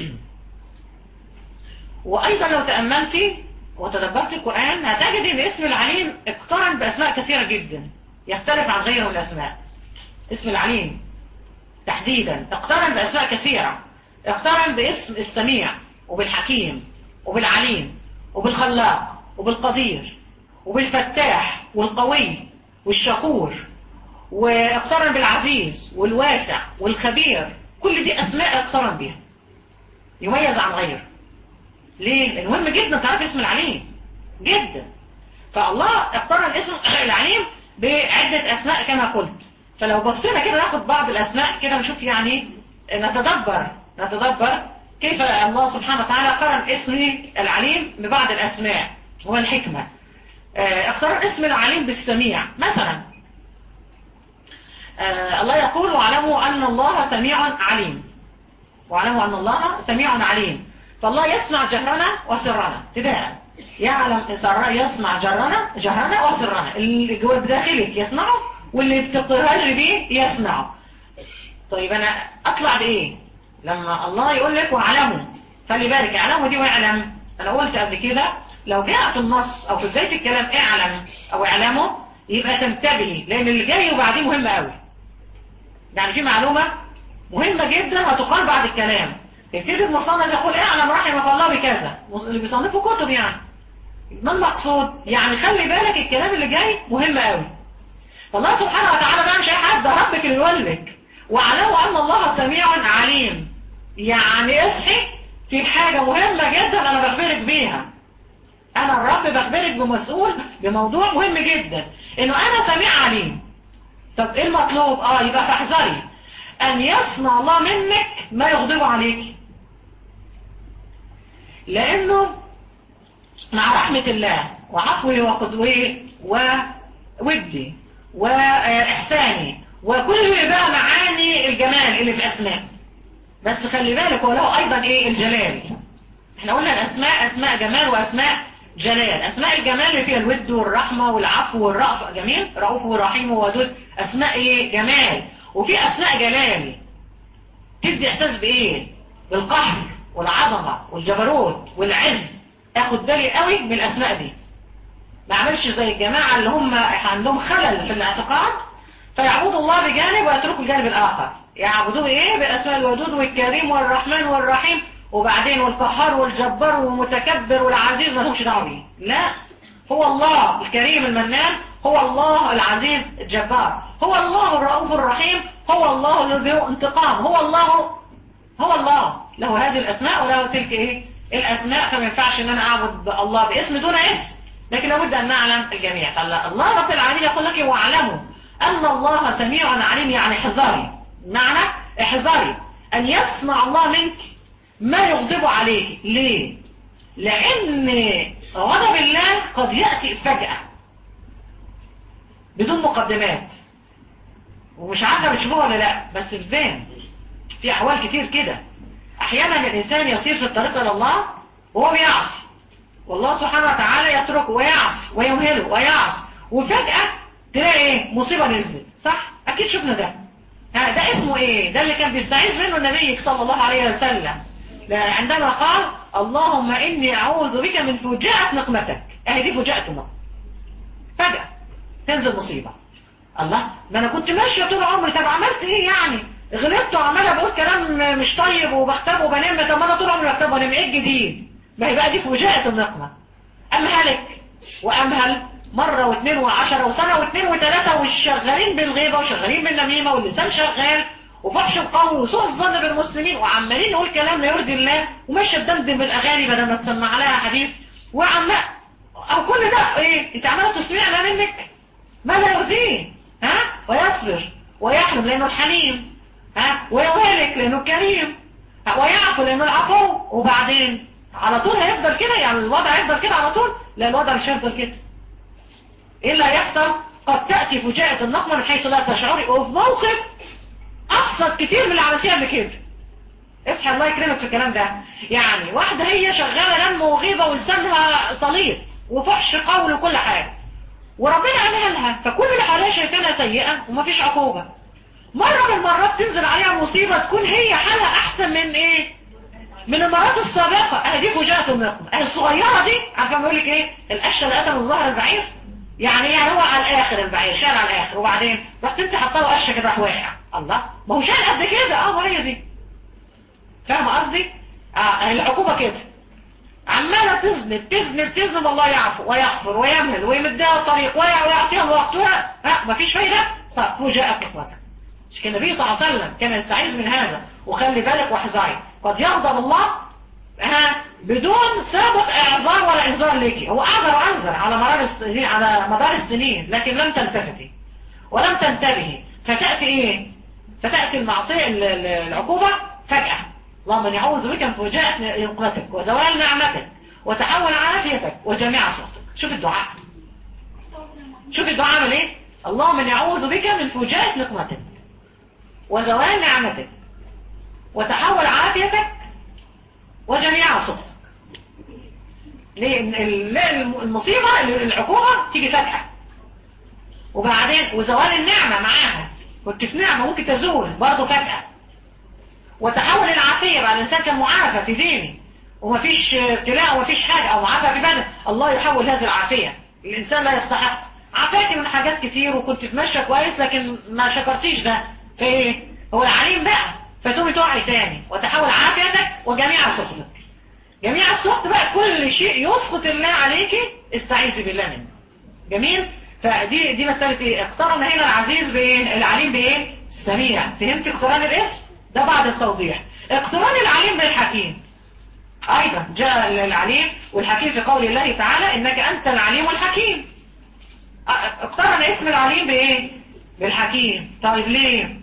وأيضا لو تأملتي وتدبرت القرآن هتجد ان اسم العليم اقترن بأسماء كثيرة جدا يختلف عن غيره من الأسماء اسم العليم تحديدا اقترن بأسماء كثيرة اقترن باسم السميع وبالحكيم وبالعليم وبالخلاق وبالقدير وبالفتاح والقوي والشكور واقترن بالعزيز والواسع والخبير كل دي اسماء اقترن بها يميز عن غيره ليه؟ لأن مهم جدا تعرف اسم العليم جدا فالله اقترن اسم العليم بعدة أسماء كما قلت فلو بصينا كده ناخد بعض الأسماء كده نشوف يعني نتدبر نتدبر كيف الله سبحانه وتعالى قرن اسم العليم ببعض الأسماء هو الحكمة اقترن اسم العليم بالسميع مثلا الله يقول واعلموا أن الله سميع عليم واعلموا أن الله سميع عليم فالله يسمع جهرنا وسرنا ابتداء يعلم سر يسمع جهرنا جهرنا وسرنا اللي جوه بداخلك يسمعه واللي بتقرر بيه يسمعه طيب انا اطلع بايه لما الله يقول لك واعلموا خلي بالك اعلموا دي واعلم انا قلت قبل كده لو جاء في النص او في بدايه الكلام اعلم او اعلموا يبقى تنتبهي لان اللي جاي وبعديه مهم قوي يعني في معلومه مهمه جدا هتقال بعد الكلام يبتدي المصنف يقول اعلم رحمك الله بكذا اللي بيصنفوا كتب يعني ما المقصود يعني خلي بالك الكلام اللي جاي مهم قوي فالله سبحانه وتعالى بقى مش اي حد ربك اللي يقول لك واعلموا ان الله سميع عليم يعني اصحي في حاجه مهمه جدا انا بخبرك بيها انا الرب بخبرك بمسؤول بموضوع مهم جدا انه انا سميع عليم طب ايه المطلوب اه يبقى فاحذري ان يسمع الله منك ما يغضب عليك لانه مع رحمة الله وعفوه وقدوه وودي واحساني وكل بقى معاني الجمال اللي في اسماء بس خلي بالك وله ايضا ايه الجلال احنا قلنا الاسماء اسماء جمال واسماء جلال اسماء الجمال اللي فيها الود والرحمة والعفو والرأف جميل رؤوف ورحيم وودود اسماء ايه جمال وفي اسماء جلال تدي احساس بايه بالقهر والعظمة والجبروت والعز اخد بالي قوي من الاسماء دي ما اعملش زي الجماعة اللي هم عندهم خلل في الاعتقاد فيعبدوا الله بجانب ويتركوا الجانب الاخر يعبدوه ايه باسماء الودود والكريم والرحمن والرحيم وبعدين والقهار والجبار والمتكبر والعزيز ما لهمش دعوه بيه لا هو الله الكريم المنان هو الله العزيز الجبار هو الله الرؤوف الرحيم هو الله الذي له انتقام هو الله هو الله له هذه الاسماء وله تلك ايه الاسماء فما ينفعش ان انا اعبد الله باسم دون اسم لكن لابد ان نعلم الجميع الله رب العالمين يقول لك واعلموا ان الله سميع عليم يعني احذري معنى احذري ان يسمع الله منك ما يغضب عليك ليه لان غضب الله قد يأتي فجأة بدون مقدمات ومش عارفه بتشوفوها ولا لا بس بتبان في احوال كتير كده احيانا الانسان يصير في الطريق الى الله وهو بيعصي والله سبحانه وتعالى يتركه ويعصي ويمهله ويعصي وفجأة تلاقي ايه مصيبة نزلت صح اكيد شفنا ده ها ده اسمه ايه ده اللي كان بيستعيذ منه النبي صلى الله عليه وسلم عندما قال اللهم اني اعوذ بك من فجاءة نقمتك اهي دي فجاءتنا فجأة تنزل مصيبة الله ما انا كنت ماشية طول عمري طب عملت ايه يعني غلطت وعمالة بقول كلام مش طيب وبختب وبنام طب انا طول عمري بكتب وانام ايه الجديد ما هي بقى دي فجاءة النقمة امهلك وامهل مرة واثنين وعشرة وسنة واثنين وثلاثة وشغالين بالغيبة وشغالين بالنميمة واللسان شغال وفحش القوم وسوء الظن بالمسلمين وعمالين نقول كلام لا يرضي الله وماشيه تدمدم بالاغاني بدل ما تسمع لها حديث وعم او كل ده ايه انت عماله تسمعنا منك ما لا يرضيه ها ويصبر ويحلم لانه الحليم ها ويوالك لانه الكريم ويعفو لانه العفو وبعدين على طول هيفضل كده يعني الوضع هيفضل كده على طول لا الوضع مش هيفضل كده ايه اللي هيحصل قد تأتي فجاءة النقمة من حيث لا تشعري وفي موقف ابسط كتير من اللي عملتيها قبل كده اصحى الله يكرمك في الكلام ده يعني واحدة هي شغالة نم وغيبة ولسانها صليط وفحش قول وكل حاجة وربنا عملها لها فكل اللي حواليها شايفينها سيئة ومفيش عقوبة مرة من المرات تنزل عليها مصيبة تكون هي حالها احسن من ايه من المرات السابقة اهي دي فجاءة النقمة اهي الصغيرة دي عارفة بيقول لك ايه القشة اللي قسم الظهر البعير يعني يعني هو على الاخر البعير شال على الاخر وبعدين راح تمسح حطها له قشه كده راح واقع الله ما هو شال قد كده اه ما هي دي فاهمه قصدي اه العقوبه كده عماله تذنب تذنب تذنب الله يعفو ويغفر ويمهل ويمدها الطريق ويعطيها الوقت ها مفيش فايده فوجاءت نقمتك مش كان النبي صلى الله عليه وسلم كان يستعيذ من هذا وخلي بالك واحذري قد يغضب الله ها بدون سابق اعذار ولا انذار لك هو اعذر وانذر على مدار السنين على مدار السنين لكن لم تلتفتي ولم تنتبهي فتاتي ايه فتاتي المعصيه العقوبه فجاه اللهم اني اعوذ بك من فجاءة نقمتك وزوال نعمتك وتحول عافيتك وجميع صوتك شوف الدعاء شوف الدعاء عمل ايه اللهم اني اعوذ بك من فجاءة نقمتك وزوال نعمتك وتحول عافيتك وجميع صوتك ليه المصيبة العقوبة تيجي فجأة وبعدين وزوال النعمة معاها كنت في نعمة ممكن تزول برضه فجأة وتحول العافية بقى الإنسان كان معافى في دينه ومفيش ابتلاء ومفيش حاجة أو معافى في بدن الله يحول هذه العافية الإنسان لا يستحق عافاكي من حاجات كتير وكنت في ماشية كويس لكن ما شكرتيش ده فايه هو العليم بقى فتقومي تقعي تاني وتحول عافيتك وجميع سخطك جميع السخط بقى كل شيء يسخط الله عليكي استعيذي بالله منه جميل فدي دي مسألة ايه اقترن هنا العزيز بايه العليم بايه السميع فهمت اقتران الاسم ده بعد التوضيح اقتران العليم بالحكيم ايضا جاء العليم والحكيم في قول الله تعالى انك انت العليم الحكيم اقترن اسم العليم بايه بالحكيم طيب ليه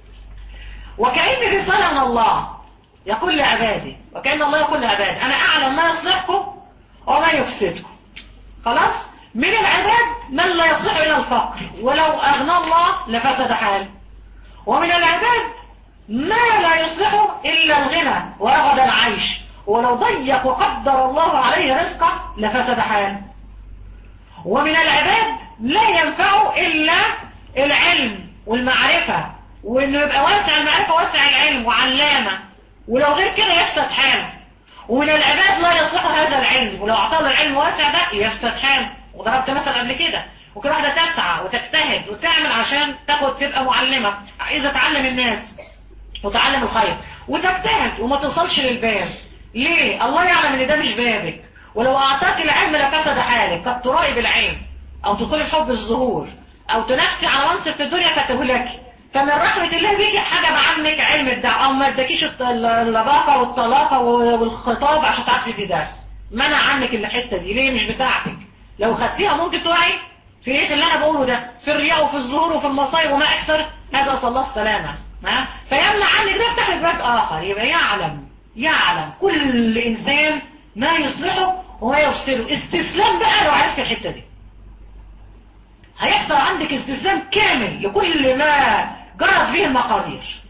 وكأن رسالة من الله يقول لعبادي وكأن الله يقول لعبادي أنا أعلم ما يصلحكم وما يفسدكم خلاص من العباد من لا يصلح إلى الفقر ولو أغنى الله لفسد حاله ومن العباد ما لا يصلحه إلا الغنى ورغد العيش ولو ضيق وقدر الله عليه رزقه لفسد حاله ومن العباد لا ينفعه إلا العلم والمعرفة وانه يبقى واسع المعرفة واسع العلم وعلامة ولو غير كده يفسد حاله ومن العباد لا يصلح هذا العلم ولو اعطاه العلم واسع ده يفسد حاله وضربت مثل قبل كده وكل واحدة تسعى وتجتهد وتعمل عشان تاخد تبقى معلمة عايزة تعلم الناس وتعلم الخير وتجتهد وما توصلش للباب ليه الله يعلم ان ده مش بابك ولو اعطاك العلم لفسد حالك قد ترائي بالعلم او تطلب حب الظهور او تنافسي على منصب في الدنيا فتهلكي فمن رحمة الله بيك حجب عنك علم الدعوة او ما اداكيش اللباقة والطلاقة والخطاب عشان تعرفي في درس منع عنك الحتة دي ليه مش بتاعتك لو خدتيها ممكن توعي في ايه اللي انا بقوله ده في الرياء وفي الظهور وفي المصايب وما اكثر هذا صلى الله السلامة ها فيمنع عنك ده يفتح لك باب اخر يبقى يعلم يعلم كل انسان ما يصلحه وما يفسده استسلام بقى لو عرفت الحتة دي هيحصل عندك استسلام كامل لكل ما جرت به المقادير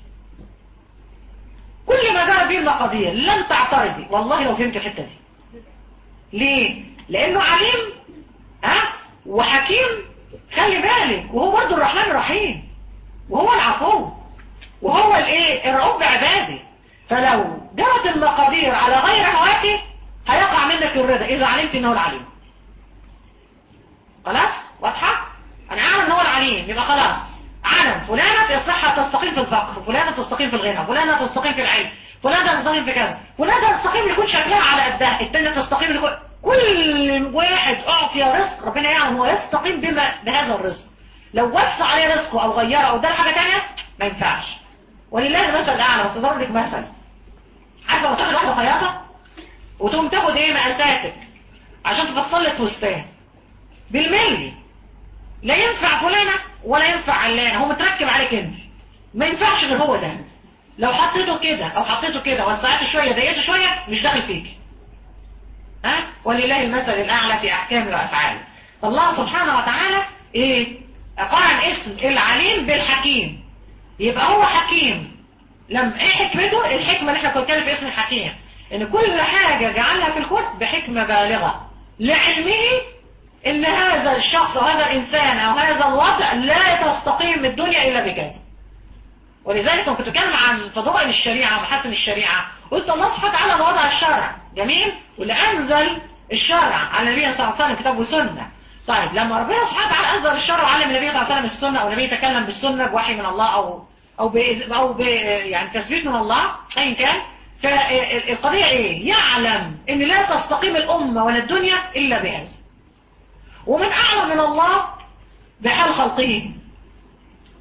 كل ما جرت به المقادير لن تعترضي والله لو فهمت الحتة دي ليه لانه عليم ها وحكيم خلي بالك وهو برضه الرحمن الرحيم وهو العفو وهو الايه الرؤوف بعباده فلو جرت المقادير على غير هواك هيقع منك الرضا اذا علمت انه العليم خلاص واضحه انا اعلم ان هو العليم يبقى خلاص علم فلانة يصحها تستقيم في الفقر فلانة تستقيم في الغنى فلانة تستقيم في العلم فلانة تستقيم في كذا فلانة تستقيم يكون شكلها على قدها التانية تستقيم لكل كل واحد اعطي رزق ربنا يعلم هو يستقيم بما بهذا الرزق لو وسع عليه رزقه او غيره او اداله حاجه ثانيه ما ينفعش ولله المثل الاعلى بس اضرب لك مثل عارفه لو تاخد واحده خياطه وتقوم تاخد ايه مقاساتك عشان تفصل لك فستان بالملي لا ينفع فلانة ولا ينفع علانة هو متركب عليك انت ما ينفعش غير هو ده لو حطيته كده او حطيته كده وسعته شوية ضيقته شوية مش داخل فيك ها ولله المثل الاعلى في احكامه وافعاله فالله سبحانه وتعالى ايه قارن اسم العليم بالحكيم يبقى هو حكيم لم ايه حكمته الحكمة اللي احنا كنا بنتكلم في اسم الحكيم ان كل حاجة جعلها في الكون بحكمة بالغة لعلمه ان هذا الشخص او هذا الانسان او هذا الوضع لا تستقيم الدنيا الا بكذا ولذلك كنت بتكلم عن فضائل الشريعة ومحاسن الشريعة قلت الله سبحانه وتعالى وضع الشرع جميل واللي انزل الشرع على النبي صلى الله عليه وسلم كتاب وسنة طيب لما ربنا سبحانه وتعالى انزل الشرع وعلم النبي صلى الله عليه وسلم السنة او النبي يتكلم بالسنة بوحي من الله او او ب او ب يعني تثبيت من الله ايا كان فالقضية ايه يعلم ان لا تستقيم الامة ولا الدنيا الا بهذا ومن أعلم من الله بحال خلقه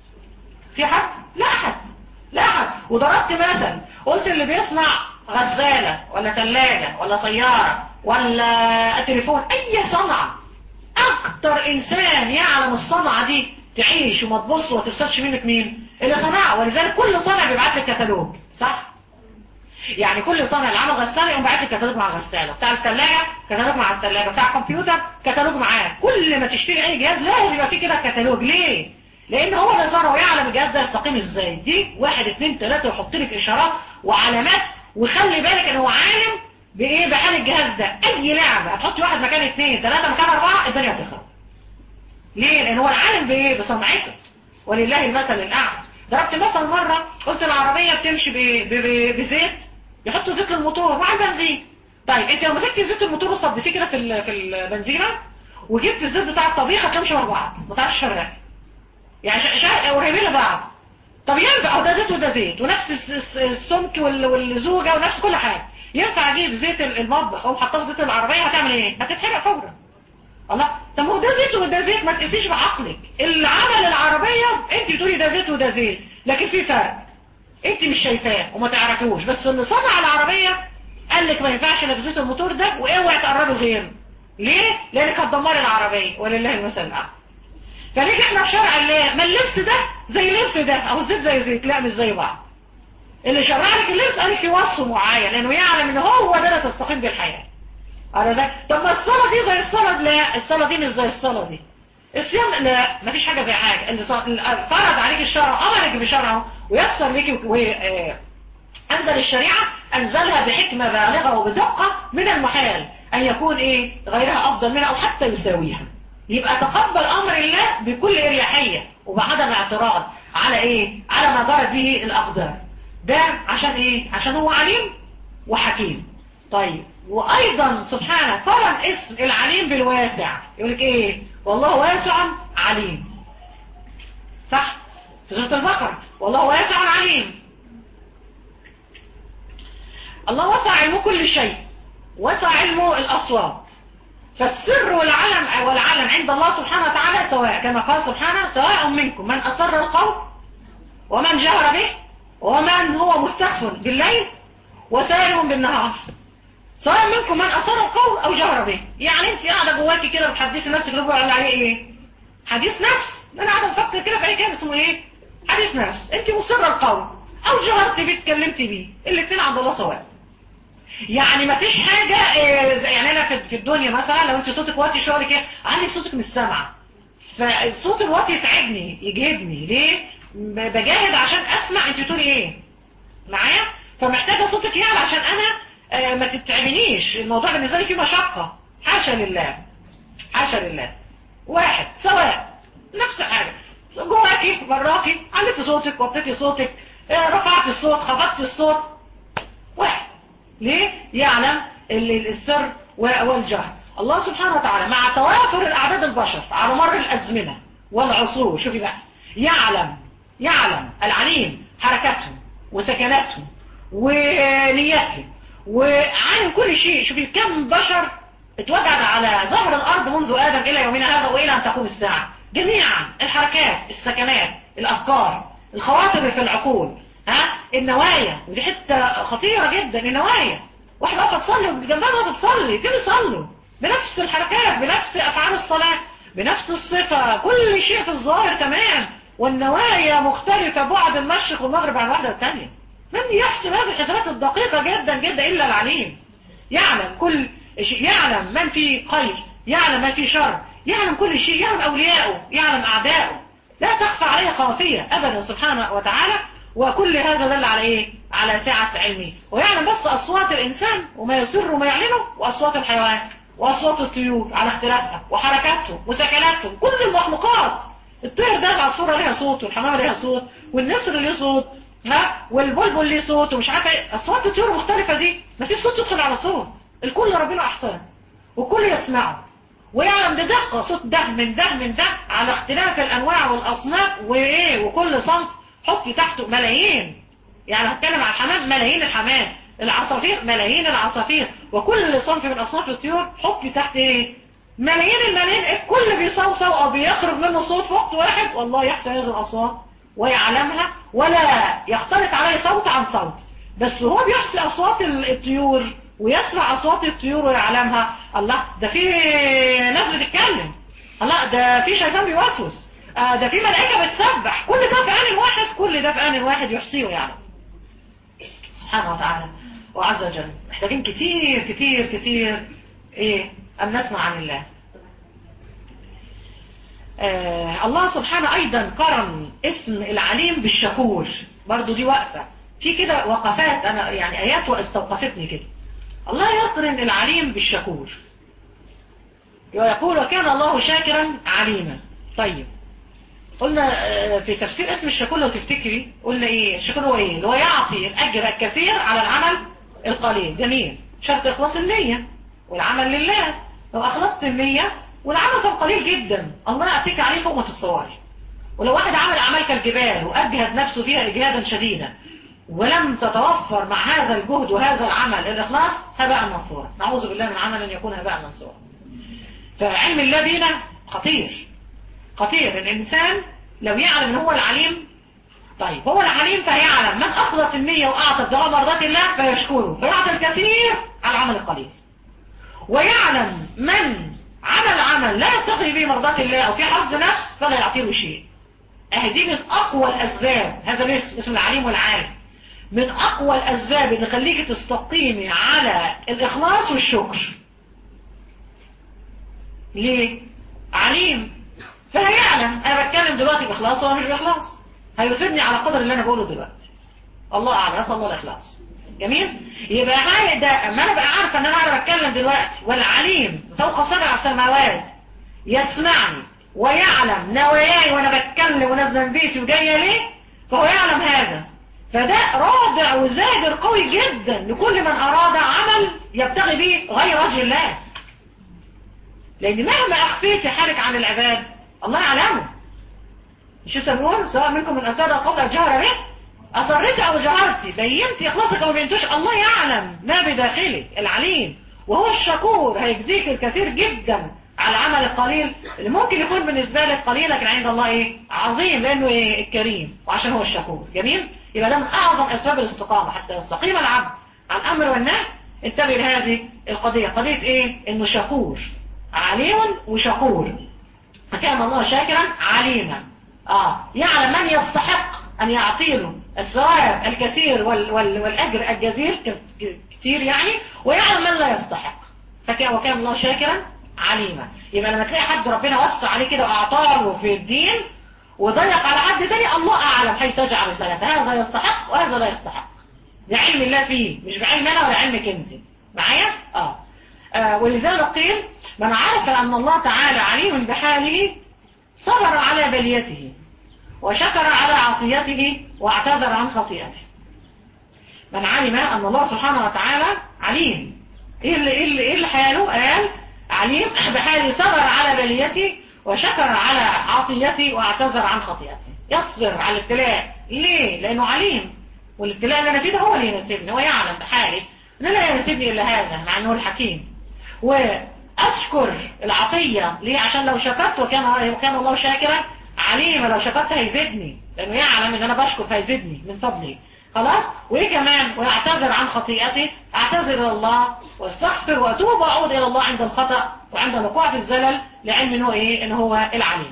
في حد لا احد لا احد وضربت مثل قلت اللي بيصنع غسالة ولا ثلاجة ولا سيارة ولا تليفون اي صنعة اكتر انسان يعلم الصنعة دي تعيش وما تبص وما تفسدش منك مين اللي صنعها ولذلك كل صنع بيبعت لك كتالوج صح يعني كل صنع اللي عمل غسالة يقوم باعت لك كتالوج مع الغسالة بتاع الثلاجة كتالوج مع الثلاجة بتاع الكمبيوتر كتالوج معاه كل ما تشتري اي جهاز لازم يبقى فيه كده كتالوج ليه لان هو اللي صنعه ويعلم الجهاز ده يستقيم ازاي دي واحد اتنين تلاتة ويحط لك اشارات وعلامات وخلي بالك ان هو عالم بايه بحال الجهاز ده اي لعبة هتحطي واحد مكان اتنين تلاتة مكان اربعة الدنيا هتخرب ليه لان هو العالم بايه بصنعته ولله المثل الاعلى ضربت مثل مرة قلت العربية بتمشي بزيت يحطوا زيت للموتور مع البنزين طيب انت لو مسكتي زيت الموتور وصبتيه كده في في البنزينة وجبت الزيت بتاع الطبيخ هتمشي مع بعض ما تعرفش تفرق يعني قريبين لبعض طب ينفع اهو ده زيت وده زيت ونفس السمك والزوجة ونفس كل حاجة ينفع اجيب زيت المطبخ او حطاه في زيت العربية هتعمل ايه هتتحرق فورا الله طب ما هو ده زيت وده زيت ما تقيسيش بعقلك اللي عمل العربية انت بتقولي ده زيت وده زيت لكن في فرق انت مش شايفاه وما تعرفوش بس اللي صنع العربية قال لك ما ينفعش الا بزيت الموتور ده واوعي تقربي لغيره ليه؟ لانك هتدمري العربية ولله المثل الاعلى فنيجي احنا في شرع الله ما اللبس ده زي اللبس ده او الزيت زي زيت لا مش زي بعض اللي شرع لك اللبس قال لك في وصف معين لانه يعلم ان هو ده اللي تستقيم بالحياه على ده طب ما الصلاه دي زي الصلاه لا الصلاه دي مش زي الصلاه دي الصيام لا مفيش حاجه زي حاجه اللي فرض عليك الشرع امرك بشرعه ويسر لك وانزل الشريعه انزلها بحكمه بالغه وبدقه من المحال ان يكون ايه غيرها افضل منها او حتى يساويها يبقى تقبل امر الله بكل اريحيه وبعدم اعتراض على ايه على ما جرت به الاقدار ده عشان ايه عشان هو عليم وحكيم طيب وايضا سبحانه قرن اسم العليم بالواسع يقول لك ايه والله واسع عليم صح في سوره البقره والله واسع عليم الله وسع علمه كل شيء وسع علمه الاصوات فالسر والعلم والعلم عند الله سبحانه وتعالى سواء كما قال سبحانه سواء منكم من أسر القول ومن جهر به ومن هو مستخف بالليل وسارم بالنهار سواء منكم من أسر القول أو جهر به يعني انت قاعدة جواكي كده بتحدثي نفسك اللي بيقول عليه ايه حديث نفس انا قاعدة بفكر كده في اي كلام اسمه ايه حديث نفس انت مصر القول او جهرت بيه اتكلمتي بيه الاثنين عند الله سواء يعني ما فيش حاجة يعني انا في الدنيا مثلا لو انت صوتك واطي شوية كده عندي صوتك مش سامعة فالصوت الواطي يتعبني يجهدني ليه بجاهد عشان اسمع انت بتقولي ايه معايا فمحتاجة صوتك يعلى عشان انا ما تتعبنيش الموضوع بالنسبة لي فيه مشقة حاشا لله حاشا لله واحد سواء نفس الحاجة جواكي براكي عليتي صوتك وطيتي صوتك رفعت الصوت خفضت الصوت واحد ليه؟ يعلم السر والجهر الله سبحانه وتعالى مع توافر الأعداد البشر على مر الأزمنة والعصور شوفي بقى يعلم يعلم العليم حركاتهم وسكناتهم ونياتهم وعن كل شيء شوفي كم بشر اتوجد على ظهر الأرض منذ آدم إلى يومنا هذا وإلى أن تقوم الساعة جميعا الحركات السكنات الأفكار الخواطر في العقول ها النوايا ودي حته خطيره جدا النوايا واحده واقفه تصلي وجنبها واقفه بتصلي كده يصلوا بنفس الحركات بنفس افعال الصلاه بنفس الصفه كل شيء في الظاهر تمام والنوايا مختلفه بعد المشرق والمغرب عن واحده الثانيه من يحسب هذه الحسابات الدقيقه جدا جدا الا العليم يعلم كل شيء يعلم من فيه خير يعلم من فيه شر يعلم كل شيء يعلم اولياءه يعلم اعداءه لا تخفى عليه خافيه ابدا سبحانه وتعالى وكل هذا دل على ايه على سعة علمه ويعلم بس اصوات الانسان وما يسر وما يعلنه واصوات الحيوان واصوات الطيور على اختلافها وحركاتهم وسكناتهم كل المخلوقات الطير ده العصفوره ليها صوت والحمامه ليها صوت والنسر ليه صوت ها والبلبل ليه صوت ومش عارفه ايه اصوات الطيور المختلفه دي ما فيش صوت يدخل على صوت الكل ربنا احسن والكل يسمعه ويعلم بدقه صوت ده من ده من ده على اختلاف الانواع والاصناف وايه وكل صنف حطي تحته ملايين يعني هتكلم عن الحمام ملايين الحمام العصافير ملايين العصافير وكل صنف من اصناف الطيور حطي تحت ايه ملايين الملايين الكل بيصوصو او بيخرج منه صوت في وقت واحد والله يحسن هذه الاصوات ويعلمها ولا يختلط عليه صوت عن صوت بس هو بيحصي أصوات الطيور ويسمع أصوات الطيور ويعلمها الله ده في ناس بتتكلم الله ده في شيطان بيوسوس آه ده في ملائكة بتسبح كل ده في آن واحد كل ده في آن واحد يحصيه ويعلم سبحانه وتعالى وعز وجل محتاجين كتير كتير كتير ايه أن نسمع عن الله آه الله سبحانه أيضا قرن اسم العليم بالشكور برضو دي وقفة في كده وقفات أنا يعني آيات استوقفتني كده الله يقرن العليم بالشكور ويقول وكان الله شاكرا عليما طيب قلنا في تفسير اسم الشكور لو تفتكري قلنا ايه الشكور هو ايه اللي هو يعطي الاجر الكثير على العمل القليل جميل شرط اخلاص النية والعمل لله لو اخلصت النية والعمل كان قليل جدا الله يعطيك عليه فوق ما تتصوري ولو واحد عمل اعمال كالجبال واجهد نفسه فيها اجهادا شديدا ولم تتوفر مع هذا الجهد وهذا العمل الإخلاص هباء منصورا نعوذ بالله من عمل يكون هباء منصورا فعلم الله بينا خطير خطير الإنسان لو يعلم ان هو العليم طيب هو العليم فيعلم من أخلص النية وأعطى ابتغاء مرضات الله فيشكره فيعطي الكثير على العمل القليل ويعلم من عمل عمل لا يبتغي به مرضات الله أو في حظ نفس فلا يعطيه شيء أهدي من أقوى الأسباب هذا الاسم اسم العليم والعالم من أقوى الأسباب اللي خليك تستقيمي على الإخلاص والشكر ليه؟ عليم فهيعلم أنا بتكلم دلوقتي بإخلاص ولا مش بإخلاص هيسيبني على قدر اللي أنا بقوله دلوقتي الله أعلم أسأل الله الإخلاص جميل؟ يبقى هاي ده أما أنا بقى عارفة أن أنا أعرف أتكلم دلوقتي والعليم فوق سبع سماوات يسمعني ويعلم نواياي وأنا بتكلم ونازله من بيتي وجاية ليه فهو يعلم هذا فده رادع وزاجر قوي جدا لكل من أراد عمل يبتغي به غير وجه الله لأن مهما أخفيت حالك عن العباد الله يعلمه مش يسمون سواء منكم من أساد قبل الجهر به أصرت أو جهرت بينت إخلاصك أو بينتوش الله يعلم ما بداخلك العليم وهو الشكور هيجزيك الكثير جدا على العمل القليل اللي ممكن يكون بالنسبة لك قليل لكن عند الله إيه عظيم لأنه إيه الكريم وعشان هو الشكور جميل يبقى ده من أعظم أسباب الاستقامة حتى يستقيم العبد على الأمر والنهي انتبه لهذه القضية قضية إيه إنه شكور عليم وشكور فكان الله شاكرا عليما آه يعلم من يستحق أن يعطيله الثواب الكثير وال وال والأجر الجزيل كتير يعني ويعلم من لا يستحق فكان وكان الله شاكرا عليما يبقى لما تلاقي حد ربنا وسع عليه كده وأعطاه في الدين وضيق على حد تاني الله أعلم حيث يجعل رسالته هذا يستحق وهذا لا يستحق ده علم الله فيه مش بعلم أنا ولا علمك أنت معايا؟ آه. آه ولذلك قيل من عرف أن الله تعالى عليم بحاله صبر على بليته وشكر على عطيته واعتذر عن خطيئته من علم أن الله سبحانه وتعالى عليم إيه اللي, إيه اللي, إيه اللي حاله قال عليم بحاله صبر على بليته وشكر على عطيته واعتذر عن خطيئته يصبر على الابتلاء ليه؟ لأنه عليم والابتلاء اللي أنا فيه ده هو اللي يناسبني هو يعلم بحالي أن لا يناسبني إلا هذا مع أنه الحكيم وأشكر العطية ليه؟ عشان لو شكرت وكان, وكان الله شاكرا عليم لو شكرت هيزيدني لأنه يعلم أن أنا بشكر فهيزيدني من فضلي خلاص وإيه كمان ويعتذر عن خطيئتي أعتذر إلى الله واستغفر وأتوب وأعود إلى الله عند الخطأ وعند الوقوع في الزلل لعلم إنه إيه إن هو العليم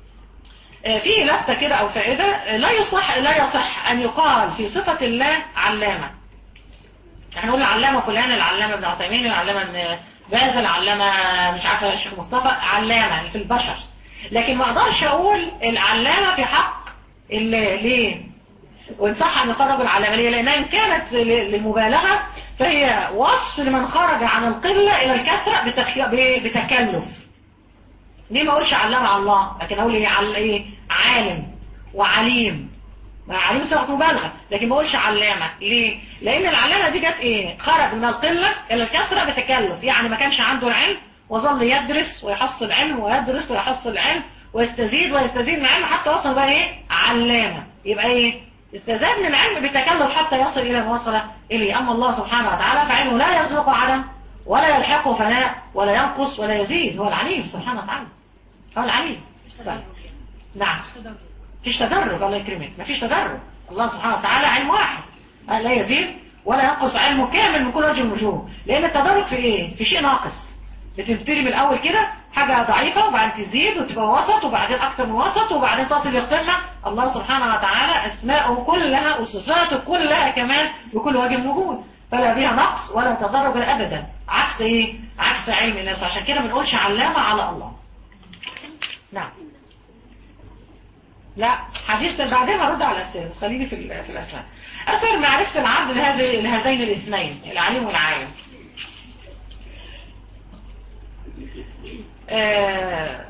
في لفتة كده أو فائدة لا يصح لا يصح أن يقال في صفة الله علامة احنا نقول العلامة فلان العلامة ابن عثيمين العلامة ابن باز العلامة مش عارفة الشيخ مصطفى علامة في البشر لكن ما اقدرش اقول العلامة في حق ليه وإن صح أن يقال رجل علامة ليه لأنها إن كانت للمبالغة فهي وصف لمن خرج عن القلة إلى الكثرة بتكلف ليه ما أقولش علامة على الله لكن أقول إيه, عل... إيه؟ عالم وعليم عليم صيغة مبالغة لكن ما أقولش علامة ليه لأن العلامة دي جت إيه خرج من القلة إلى الكثرة بتكلف يعني ما كانش عنده العلم وظل يدرس ويحصل علم ويدرس ويحصل علم ويستزيد ويستزيد من علم حتى وصل بقى إيه علامة يبقى إيه استزاد من العلم بتكلف حتى يصل إلى ما وصل إليه أما الله سبحانه وتعالى فعلمه لا يسبق عدم ولا يلحقه فناء ولا ينقص ولا يزيد هو العليم سبحانه وتعالى هو العليم طيب. نعم مفيش تدرج الله يكرمك مفيش تدرج الله سبحانه وتعالى علم واحد لا يزيد ولا ينقص علمه كامل من كل وجه من الوجوه لان التدرج في ايه في شيء ناقص بتبتدي من الاول كده حاجه ضعيفه وبعدين تزيد وتبقى وسط وبعدين اكتر من وسط وبعدين تصل للقمه الله سبحانه وتعالى اسماءه كلها وصفاته كلها كمان بكل وجه من الوجوه فلا فيها نقص ولا تدرج ابدا عكس ايه عكس علم الناس عشان كده ما بنقولش علامه على الله نعم لا حديث بعدين هرد على الاسئله بس خليني في في الاسماء اثر معرفه العبد لهذه لهذين الاسمين العليم والعالم آه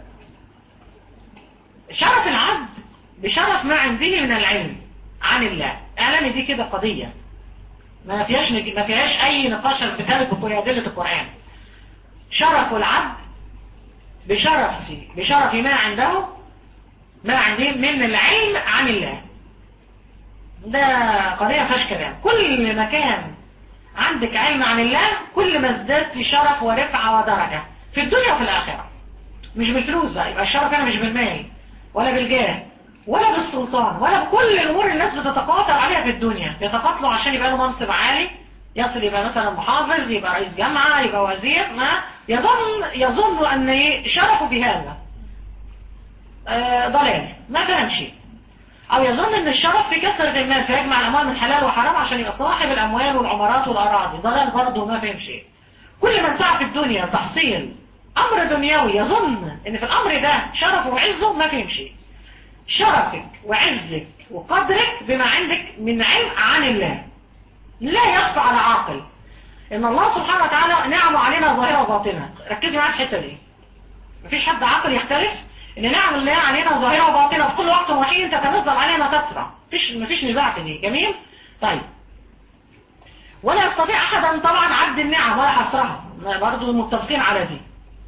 شرف العبد بشرف ما عنده من العلم عن الله اعلن دي كده قضيه ما فيهاش ما فيهاش اي نقاش بتالت بأدلة القرآن شرف العبد بشرف بشرف ما عنده ما عنده من العلم عن الله ده قضية فيهاش كلام كل ما كان عندك علم عن الله كل ما ازددت شرف ورفعة ودرجة في الدنيا وفي الآخرة مش بالفلوس بقى يبقى الشرف هنا مش بالمال ولا بالجاه ولا بالسلطان ولا بكل الأمور الناس بتتقاطع عليها في الدنيا بيتقاتلوا عشان يبقى له منصب عالي يصل يبقى مثلا محافظ يبقى رئيس جامعة يبقى وزير ما يظن يظن أن شرفه في هذا آه ضلال ما فهم شيء أو يظن أن الشرف في كثرة المال فيجمع الأموال من حلال وحرام عشان يبقى صاحب الأموال والعمارات والأراضي ضلال برضه ما فهم شيء كل من سعى في الدنيا تحصيل أمر دنيوي يظن أن في الأمر ده شرفه وعزه ما فهم شيء شرفك وعزك وقدرك بما عندك من علم عن الله لا يخفى على عاقل ان الله سبحانه وتعالى نعمه علينا ظاهرة وباطنة ركزي معايا في الحته دي مفيش حد عاقل يختلف ان نعم الله علينا ظاهرة وباطنة في كل وقت وحين تتنزل علينا تترى مفيش مفيش نزاع في دي جميل طيب ولا يستطيع احدا طبعا عد النعم ولا حصرها برضه متفقين على دي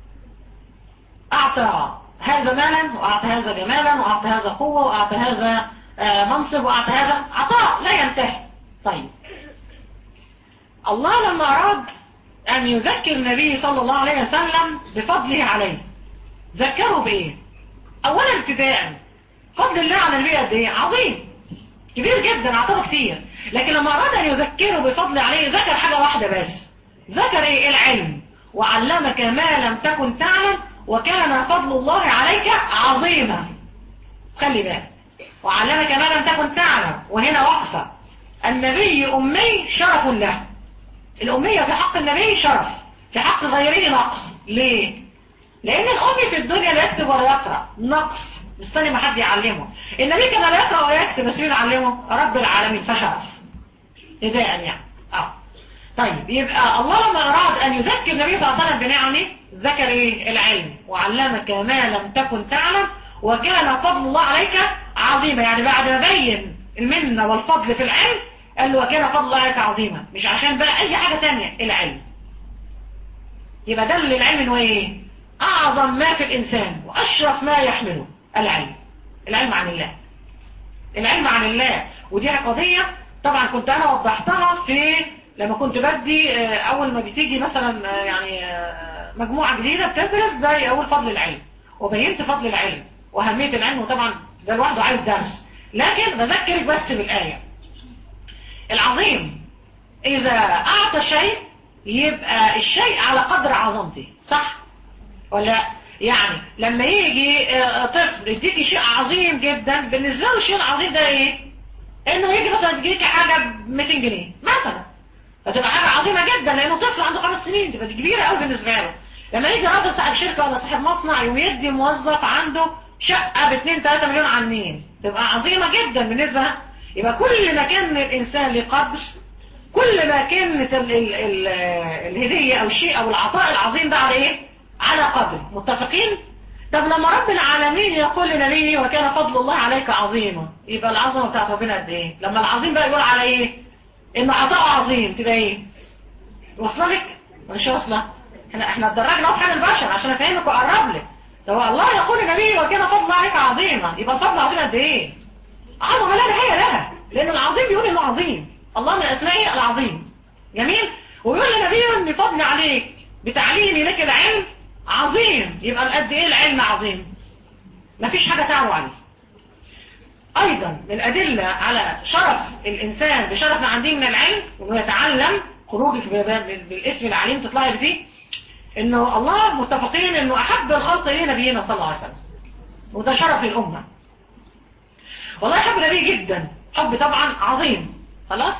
اعطى هذا مالا وأعطى هذا جمالا وأعطى هذا قوة وأعطى هذا منصب وأعطى هذا عطاء لا ينتهي طيب الله لما أراد أن يذكر النبي صلى الله عليه وسلم بفضله عليه ذكره بإيه أولا ابتداء فضل الله على النبي قد إيه عظيم كبير جدا أعطاه كتير لكن لما أراد أن يذكره بفضل عليه ذكر حاجة واحدة بس ذكر إيه العلم وعلمك ما لم تكن تعلم وكان فضل الله عليك عظيما خلي بالك وعلمك ما لم تكن تعلم وهنا وقفة النبي أمي شرف له الأمية في حق النبي شرف في حق غيره نقص ليه؟ لأن الأمي في الدنيا لا يكتب ولا يقرأ نقص مستني ما حد يعلمه النبي كان لا يقرأ ولا يكتب بس مين علمه؟ رب العالمين فشرف ابتداء يعني اه طيب يبقى الله لما أراد أن يذكر النبي صلى الله عليه وسلم بنعمه ذكر إيه؟ العلم وعلمك ما لم تكن تعلم وكان فضل الله عليك عظيما يعني بعد ما بين المنة والفضل في العلم قال له وكان فضل الله عليك عظيما مش عشان بقى أي حاجة تانية العلم يبقى دل العلم انه ايه أعظم ما في الإنسان وأشرف ما يحمله العلم العلم عن الله العلم عن الله ودي قضية طبعا كنت أنا وضحتها في لما كنت بدي أول ما بتيجي مثلا يعني مجموعة جديدة بتدرس ده أول فضل العلم وبينت فضل العلم وأهمية العلم وطبعا ده لوحده عايز درس لكن بذكرك بس بالآية العظيم إذا أعطى شيء يبقى الشيء على قدر عظمته صح ولا يعني لما يجي طفل يديكي شيء عظيم جدا بالنسبة له الشيء العظيم ده ايه انه يجي مثلا تجيكي حاجة ب 200 جنيه مثلا فتبقى حاجة عظيمة جدا لانه طفل عنده خمس سنين تبقى دي كبيرة قوي بالنسبة له لما يجي راجل صاحب شركة ولا صاحب مصنع ويدي موظف عنده شقة ب 2 3 مليون عنين تبقى عظيمة جدا بالنسبة يبقى كل ما كان الإنسان لقدر كل ما كانت ال ال ال الهدية أو الشيء أو العطاء العظيم ده على إيه؟ على قدر متفقين؟ طب لما رب العالمين يقول لنبيه وكان فضل الله عليك عظيما يبقى العظمة بتاعت ربنا قد إيه؟ لما العظيم بقى يقول على إيه؟ إن عطاء عظيم تبقى إيه؟ واصلة لك؟ مش واصلة؟ احنا احنا اتدرجنا في حال البشر عشان افهمك واقرب لك لو الله يقول لنبيه وكان فضل الله عليك عظيما يبقى الفضل عظيم قد ايه؟ عظمة لا نهاية لها لأن العظيم بيقول إنه عظيم الله من أسمائه العظيم جميل ويقول لنبيه إن فضل عليك بتعليمي لك العلم عظيم يبقى قد إيه العلم عظيم مفيش حاجة تعلو عليه أيضا من الأدلة على شرف الإنسان بشرف ما عندي من العلم وإنه يتعلم خروجك بالاسم العليم تطلعي بفيه إنه الله متفقين إنه أحب الخلق إليه نبينا صلى الله عليه وسلم وده شرف للأمة والله يحب نبيه جدا حب طبعا عظيم خلاص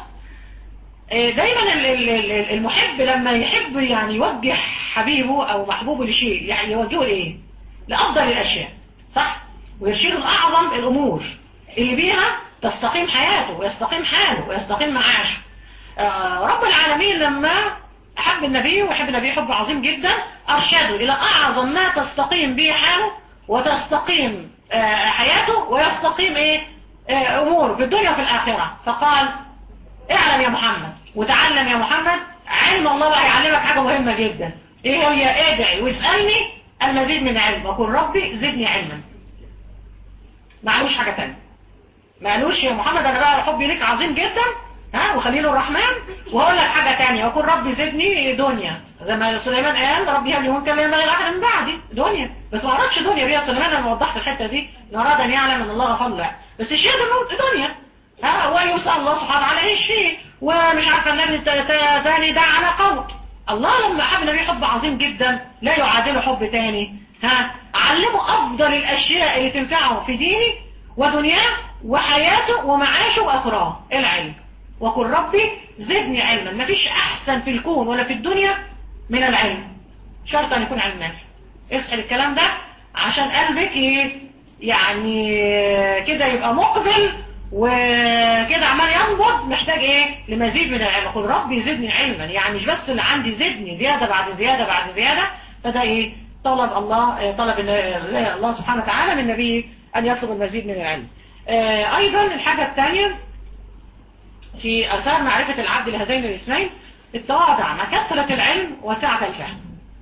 دايما المحب لما يحب يعني يوجه حبيبه او محبوبه لشيء يعني يوجهه لايه لافضل الاشياء صح ويرشده لاعظم الامور اللي بيها تستقيم حياته ويستقيم حاله ويستقيم معاشه رب العالمين لما احب النبي ويحب النبي حب عظيم جدا ارشده الى اعظم ما تستقيم به حاله وتستقيم حياته ويستقيم ايه اموره في الدنيا وفي الاخره فقال اعلم يا محمد وتعلم يا محمد علم الله بقى يعلمك حاجة مهمة جدا ايه هي ادعي واسألني المزيد من علم وقل ربي زدني علما ما قالوش حاجة تانية ما قالوش يا محمد انا بقى حبي ليك عظيم جدا ها وخليل الرحمن وهقول لك حاجة تانية وقل ربي زدني دنيا زي ما سليمان قال ربي هب لي ملكا لا ينبغي لاحد من بعدي دنيا بس ما أردش دنيا بيها سليمان انا وضحت الحتة دي ان اراد ان يعلم ان الله غفر له بس الشيء ده دنيا ها ويسأل الله سبحانه وتعالى ايش فيه ومش عارفه النبي تاني ده على قول الله لما حب النبي حب عظيم جدا لا يعادله حب تاني ها علمه افضل الاشياء اللي تنفعه في دينه ودنياه وحياته ومعاشه واخراه العلم وقل ربي زدني علما مفيش احسن في الكون ولا في الدنيا من العلم شرط ان يكون علم نافع اسأل الكلام ده عشان قلبك يعني كده يبقى مقبل وكده عمال ينبض محتاج ايه لمزيد من العلم قل ربي زدني علما يعني مش بس اللي عندي زدني زيادة بعد زيادة بعد زيادة فده ايه طلب الله طلب الله سبحانه وتعالى من النبي ان يطلب المزيد من العلم ايضا الحاجة الثانية في اثار معرفة العبد لهذين الاسمين التواضع مع كثرة العلم وسعة الفهم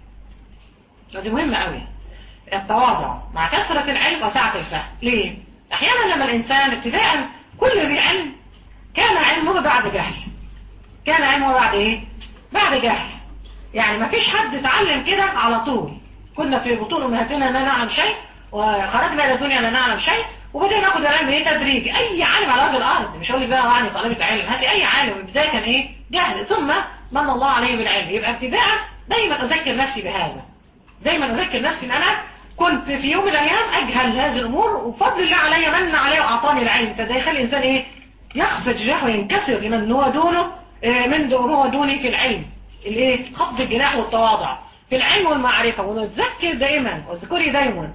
دي مهمة قوي التواضع مع كثرة العلم وسعة الفهم ليه احيانا لما الانسان ابتداء كل ذي علم كان علمه بعد جهل كان علمه بعد ايه بعد جهل يعني ما فيش حد اتعلم كده على طول كنا في بطول امهاتنا لا نعلم شيء وخرجنا الى الدنيا لا نعلم شيء وبدأنا ناخد العلم ايه تدريج اي عالم على وجه الارض مش هقول بقى يعني طالبة علم هاتي اي عالم البداية كان ايه جهل ثم من الله عليه بالعلم يبقى ابتداء دايما اذكر نفسي بهذا دايما اذكر نفسي ان انا كنت في يوم من الايام اجهل هذه الامور وفضل الله علي من عليه واعطاني العلم فده يخلي الانسان ايه يخفض جناحه وينكسر لمن هو دونه إيه من دون هو دوني في العلم الايه خفض الجناح والتواضع في العلم والمعرفة ونتذكر دائما واذكري دائما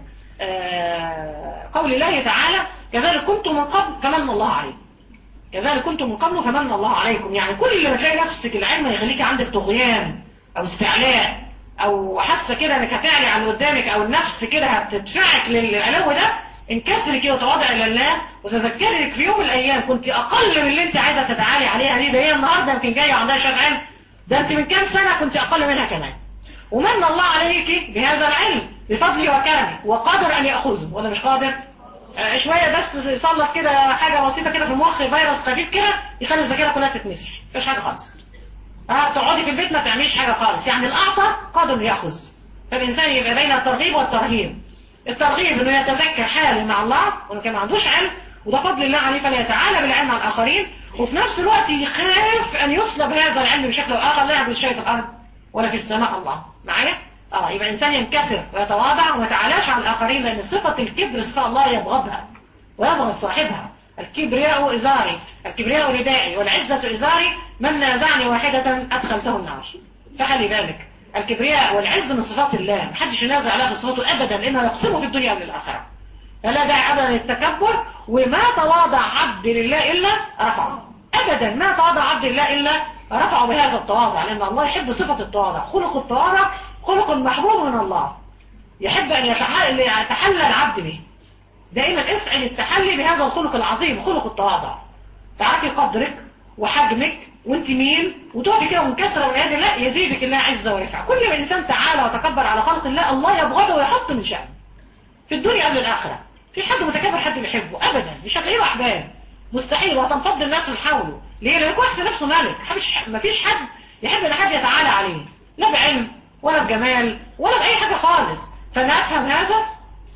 آه قول الله تعالى كذلك كنتم من قبل فمن الله عليكم كذلك كنتم من قبل فمن الله عليكم يعني كل ما تلاقي نفسك العلم يخليك عندك طغيان او استعلاء او حاسه كده انك هتعلي عن قدامك او النفس كده هتدفعك للعلو ده انكسري كده وتواضع لله وتذكرك في يوم من الايام كنت اقل من اللي انت عايزه تتعالي عليها دي ده هي النهارده يمكن جايه عندها شويه علم ده انت من كام سنه كنت اقل منها كمان ومن الله عليك بهذا العلم بفضله وكرمه وقادر ان ياخذه ولا مش قادر آه شويه بس يصلح كده حاجه بسيطه كده في المخ فيروس خفيف كده يخلي الذاكره كلها تتمسح مفيش حاجه خالص اه تقعدي في البيت ما تعمليش حاجه خالص يعني الاعطى قادر ياخذ فالانسان يبقى بين الترغيب والترهيب الترغيب انه يتذكر حاله مع الله وانه كان ما عندوش علم وده فضل الله عليه فليتعالى بالعلم مع الاخرين وفي نفس الوقت يخاف ان يصلب هذا العلم بشكل او اخر لا يحدث شيء في الارض ولا في السماء الله معايا اه يبقى انسان ينكسر ويتواضع وما يتعالاش على الاخرين لان صفه الكبر صفه الله يبغضها ويبغض صاحبها الكبرياء ازاري الكبرياء ردائي والعزه ازاري من نازعني واحده ادخلته النار فخلي بالك الكبرياء والعز من صفات الله محدش ينازع عليها في صفاته ابدا لانه يقسمه في الدنيا والاخره فلا داعي ابدا للتكبر وما تواضع عبد لله الا رفعه ابدا ما تواضع عبد الله الا رفعه بهذا التواضع لان الله يحب صفه التواضع خلق التواضع خلق محبوب من الله يحب ان يتحلى العبد به دائما اسعى للتحلي بهذا الخلق العظيم خلق التواضع تعرفي قدرك وحجمك وانت مين وتقفي كده منكسره والعياذ بالله يزيدك الله عزه ورفعه كل ما الانسان تعالى وتكبر على خلق الله الله يبغضه ويحط من شأنه في الدنيا قبل الاخره في حد متكبر حد بيحبه ابدا مش هتلاقيه احباب مستحيل وهتنفض الناس من حوله ليه لان كل واحد نفسه ملك ما فيش حد يحب ان حد يتعالى عليه لا بعلم ولا بجمال ولا باي حاجه خالص فانا افهم هذا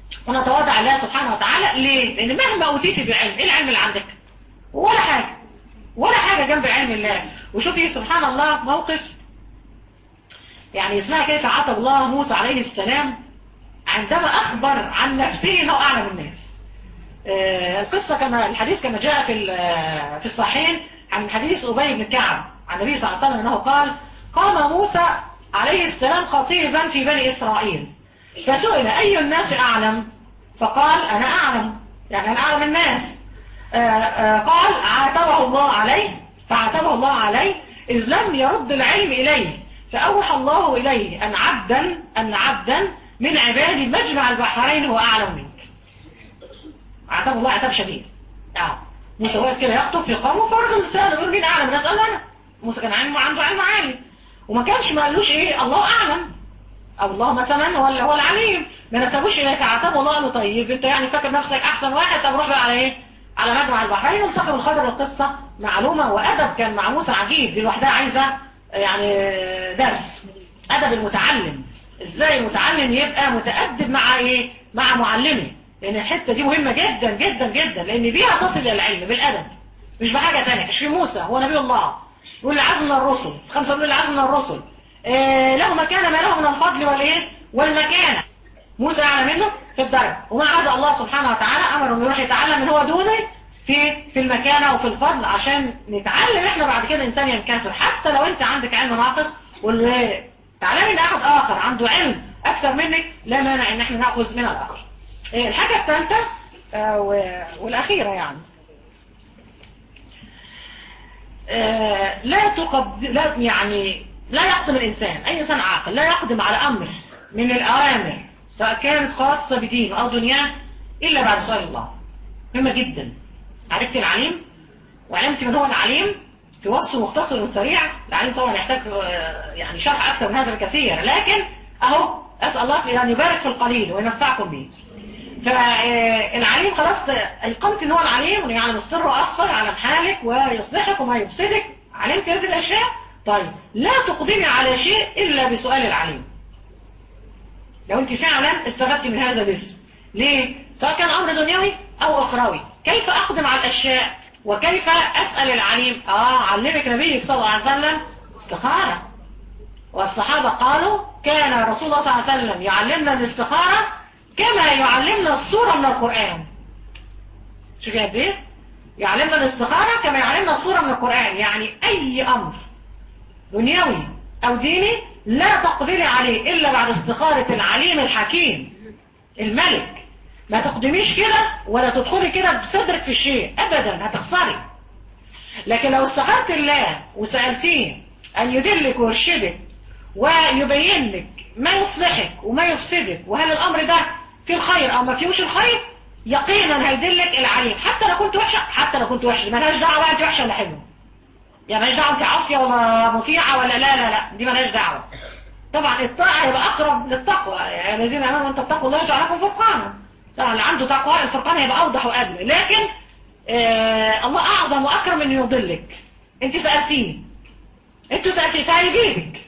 ونتواضع الله سبحانه وتعالى ليه؟ لأن مهما أوتيتي بعلم إيه العلم اللي عندك؟ ولا حاجة ولا حاجة جنب علم الله وشوفي سبحان الله موقف يعني اسمها كيف عاتب الله موسى عليه السلام عندما أخبر عن نفسه أنه أعلم الناس آه القصة كما الحديث كما جاء في في الصحيحين عن حديث أبي بن كعب عن النبي صلى الله عليه وسلم أنه قال قام موسى عليه السلام خطيبا في بني إسرائيل فسئل أي الناس أعلم فقال أنا أعلم يعني أنا أعلم الناس آآ آآ قال عاتبه الله عليه فعاتبه الله عليه إذ لم يرد العلم إليه فأوحى الله إليه أن عبدا أن عبدا من عبادي مجمع البحرين هو أعلم منك عاتبه الله عتاب شديد آه. موسى واقف كده يخطب في قومه فرجل سأله يقول مين أعلم الناس قال أنا موسى كان علمه عنده علم عالي وما كانش ما قالوش إيه الله أعلم أو الله مثلا هو هو العليم ما نسبوش إليك عاتبه الله قال له طيب أنت يعني فاكر نفسك أحسن واحد طب روح بقى على إيه على مجمع البحرين والتقى الخضر القصة معلومة وأدب كان مع موسى عجيب دي لوحدها عايزة يعني درس أدب المتعلم إزاي المتعلم يبقى متأدب مع إيه مع معلمه لأن الحتة دي مهمة جدا جدا جدا لأن بيها تصل إلى العلم بالأدب مش بحاجة تانية مش في موسى هو نبي الله يقول العزم من الرسل خمسة يقول العزم من الرسل إيه له مكان ما له من الفضل والإيه والمكانة موسى أعلى منه في الدرجة ومع هذا الله سبحانه وتعالى أمر إنه يروح يتعلم من هو دونه في في المكانة وفي الفضل عشان نتعلم احنا بعد كده انسان ينكسر حتى لو انت عندك علم ناقص واللي تعلمي ان احد اخر عنده علم اكثر منك لا مانع ان احنا ناخذ من الاخر إيه الحاجة الثالثة آه والاخيرة يعني آه لا تقد لا يعني لا يقدم الانسان اي انسان عاقل لا يقدم على امر من الاوامر سواء كانت خاصة بدينه او دنياه الا بعد سؤال الله مهمة جدا عرفت العليم وعلمت من هو العليم في وصف مختصر وسريع العليم طبعا يحتاج يعني شرح أكثر من هذا بكثير لكن أهو أسأل الله أن يبارك في القليل وينفعكم به فالعليم خلاص أيقنت أن هو العليم وأن يعلم السر وأخفى يعلم حالك ويصلحك وما يفسدك علمت هذه الأشياء طيب لا تقدمي على شيء إلا بسؤال العليم لو أنت فعلا استفدت من هذا الاسم ليه؟ سواء كان أمر دنيوي أو أخروي كيف أقدم على الأشياء وكيف أسأل العليم آه علمك نبيك صلى الله عليه وسلم استخارة والصحابة قالوا كان رسول الله صلى الله عليه وسلم يعلمنا الاستخارة كما يعلمنا الصورة من القرآن شوف يا ايه يعلمنا الاستخارة كما يعلمنا الصورة من القرآن يعني أي أمر دنيوي أو ديني لا تقدري عليه إلا بعد استخارة العليم الحكيم الملك ما تقدميش كده ولا تدخلي كده بصدرك في الشيء ابدا هتخسري لكن لو استخرت الله وسألتيه ان يدلك ويرشدك ويبين لك ما يصلحك وما يفسدك وهل الامر ده فيه الخير او ما فيهوش الخير يقينا هيدلك العليم حتى لو كنت وحشه حتى لو كنت وحشه مالهاش دعوه انت وحشه ولا حلوه يعني مالهاش دعوه انت عاصيه ولا مطيعه ولا لا لا لا دي مالهاش دعوه طبعا الطاعه يبقى اقرب للتقوى يعني الذين امنوا ان تتقوا الله يجعل لكم فرقانا طبعا اللي عنده تقوى الفرقان هيبقى اوضح واجمل لكن آه الله اعظم واكرم ان يضلك انت سالتيه انت سالتيه فهيجيبك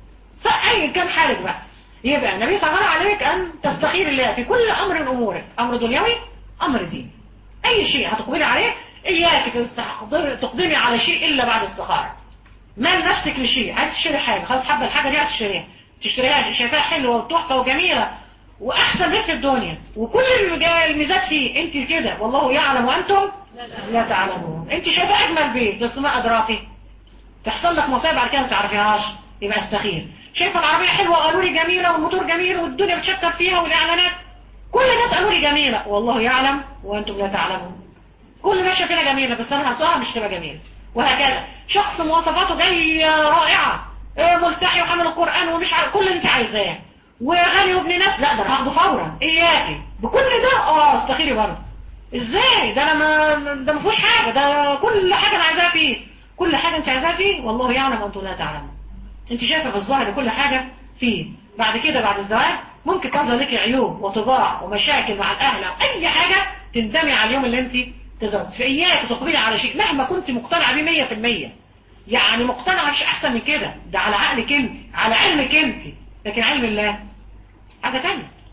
اي كان حالك بقى يبقى النبي صلى الله عليه وسلم عليك ان تستخير الله في كل امر من امورك امر دنيوي امر ديني اي شيء هتقبلي عليه اياك تقدمي على شيء الا بعد استخاره مال نفسك لشيء عايز تشتري حاجه خلاص حابه الحاجه دي عايز تشتريها تشتريها شايفاها حلوه وتحفه وجميله واحسن بيت في الدنيا وكل الميزات فيه انت كده والله يعلم وانتم لا تعلمون انت شايفه اجمل بيت بس ما ادراكي تحصل لك مصايب بعد كده ما تعرفيهاش يبقى استخير شايفه العربيه حلوه قالوا لي جميله والموتور جميل والدنيا بتشكر فيها والاعلانات كل الناس قالوا لي جميله والله يعلم وانتم لا تعلمون كل الناس شايفينها جميله بس انا هسوقها مش تبقى جميله وهكذا شخص مواصفاته جايه رائعه ملتحي وحامل القران ومش عارف كل اللي انت عايزاه وغني وابن ناس لا ده انا هاخده فورا اياكي بكل ده اه استخيري برضه ازاي ده انا ما ده ما فيهوش حاجه ده كل حاجه انا عايزاها فيه كل حاجه انت عايزاها فيه والله يعلم وانتم لا تعلمون انت شايفه في الظاهر كل حاجه فيه بعد كده بعد الزواج ممكن تظهر لك عيوب وطباع ومشاكل مع الاهل او اي حاجه تندمي على اليوم اللي انت تزوجت فاياك تقبلي على شيء مهما كنت مقتنعه بيه 100% يعني مقتنعه مش احسن من كده ده على عقلك انت على علمك انت لكن علم الله حاجة تانية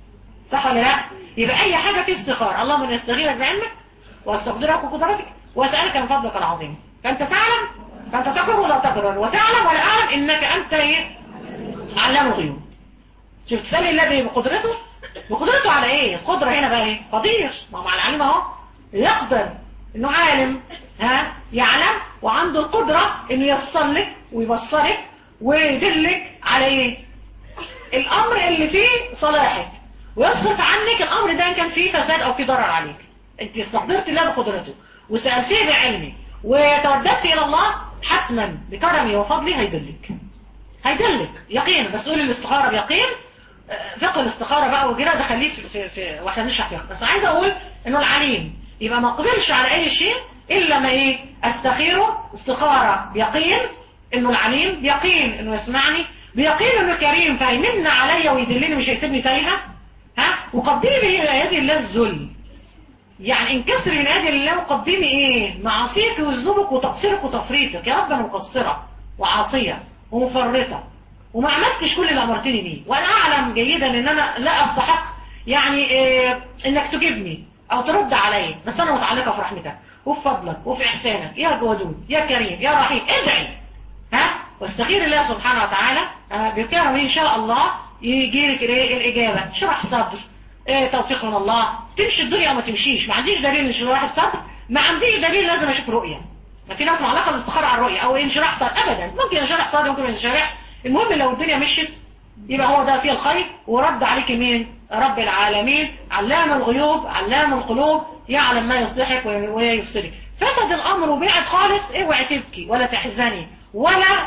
صح ولا لا يبقى اي حاجه في استخاره اللهم اني استغيرك بعلمك واستقدرك وقدرتك واسالك من فضلك العظيم فانت تعلم فانت تقر ولا تقرر وتعلم ولا اعلم انك انت ايه علام الغيوب شوف تسالي الله بقدرته بقدرته على ايه القدره هنا بقى ايه قدير ما هو مع العليم اهو يقدر انه عالم ها يعلم وعنده القدره انه ييسر لك ويبصرك ويدلك على ايه الامر اللي فيه صلاحك ويصرف عنك الامر ده ان كان فيه فساد او فيه ضرر عليك انت استقدرت الله بقدرته وسالتيه بعلمي وتوددت الى الله حتما بكرمي وفضلي هيدلك هيدلك يقين بس قول الاستخاره بيقين فقه الاستخاره بقى وكده ده خليه في, في, في واحنا بنشرح فقه بس عايز اقول انه العليم يبقى ما اقبلش على اي شيء الا ما ايه استخيره استخاره بيقين انه العليم بيقين انه يسمعني بيقين انه كريم فهيمن عليا ويدلني مش هيسيبني تايهه ها وقدمي به الى يد الله الذل يعني انكسري من يد الله وقدمي ايه معاصيك وذنوبك وتقصيرك وتفريطك يا رب انا مقصره وعاصيه ومفرطه وما عملتش كل اللي امرتني بيه وانا اعلم جيدا ان انا لا استحق يعني إيه انك تجيبني او ترد عليا بس انا متعلقه في رحمتك وفي فضلك وفي احسانك يا ودود يا كريم يا رحيم ادعي ها واستغير الله سبحانه وتعالى بكرمه ان شاء الله يجي لك الاجابه شرح صدر إيه توفيق من الله تمشي الدنيا او ما تمشيش ما عنديش دليل انشراح الصدر ما عنديش دليل لازم اشوف رؤيه ما في ناس معلقه الاستخاره على الرؤيه او انشراح صدر ابدا ممكن انشراح صدر ممكن انشراح المهم لو الدنيا مشيت يبقى هو ده فيه الخير ورد عليك مين رب العالمين علام الغيوب علام القلوب يعلم ما يصلحك ويفسدك فسد الامر وبعد خالص اوعي تبكي ولا تحزني ولا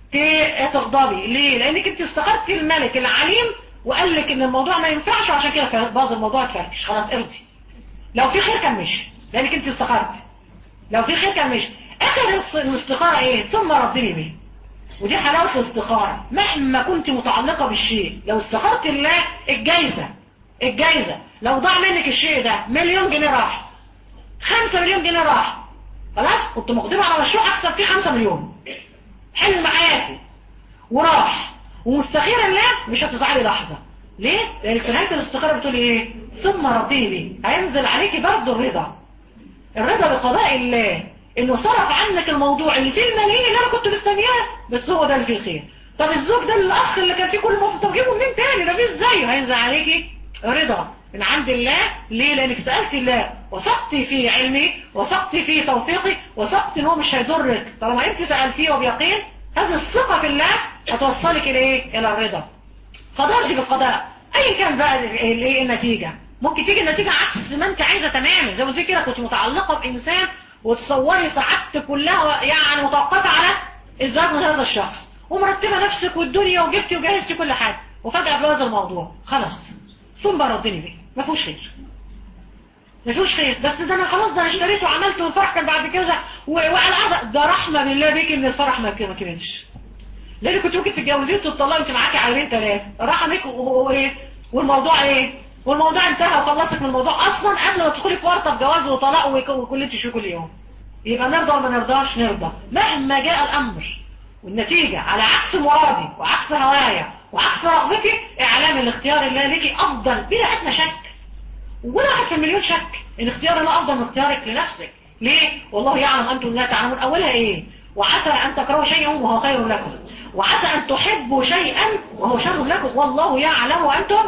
تغضبي ليه لانك انت استخرت الملك العليم وقال لك ان الموضوع ما ينفعش وعشان كده باظ الموضوع اتفركش خلاص ارضي لو في خير كان مشي لانك انت استخرت لو في خير كان مشي اخر الاستخاره ايه ثم ردني به ودي حلاوه الاستخاره مهما كنت متعلقه بالشيء لو استخرت الله الجايزه الجايزه لو ضاع منك الشيء ده مليون جنيه راح خمسة مليون جنيه راح خلاص كنت مقدمة على مشروع اكسب فيه خمسة مليون حلم حياتي وراح ومستخير الله مش هتزعلي لحظة ليه؟ لأن في نهاية الاستخارة بتقول ايه؟ ثم رضيني هينزل عليكي برضه الرضا الرضا بقضاء الله انه صرف عنك الموضوع اللي فيه الملايين اللي انا كنت مستنياه بس هو ده اللي فيه الخير طب الزوج ده الاخ اللي كان فيه كل مصر طب جيبه منين تاني ده فيه ازاي هينزل عليكي رضا من عند الله ليه لانك سألت الله وثقت في علمي وثقت في توفيقي وثقت ان هو مش هيضرك طالما انت سألتيه وبيقين هذه الثقة في الله هتوصلك الى ايه الى الرضا فضلت بالقضاء اي كان بقى الايه النتيجة ممكن تيجي النتيجة عكس ما انت عايزة تماما زي ما قلت كده كنت متعلقة بانسان وتصوري سعادتك كلها يعني متوقفة على الزواج من هذا الشخص ومرتبة نفسك والدنيا وجبتي وجهزتي كل حاجة وفجأة بهذا الموضوع خلاص ثم ردني بيه ما فيهوش خير ما فيهوش خير بس ده انا خلاص ده انا اشتريته وعملته والفرح كان بعد كذا وعلى الأرض ده رحمة بالله بيك ان الفرح ما كملش لان كنت ممكن تتجوزيه وتطلقي انت معاكي عيلين ثلاثه رحمك وايه والموضوع ايه والموضوع انتهى وخلصك من الموضوع اصلا قبل ما تدخلي في ورطه بجواز وطلاق وكل انت كل يوم يبقى نرضى ولا ما نرضاش نرضى مهما جاء الامر والنتيجة على عكس مرادي وعكس هوايا وعكس رغبتي اعلام الاختيار اللي ليكي افضل بلا ادنى شك ولا واحد في المليون شك ان اختيار الله افضل من اختيارك لنفسك ليه والله يعلم انتم لا تعلمون اولها ايه وعسى ان تكرهوا شيئا وهو خير لكم وعسى ان تحبوا شيئا وهو شر لكم والله يعلم وانتم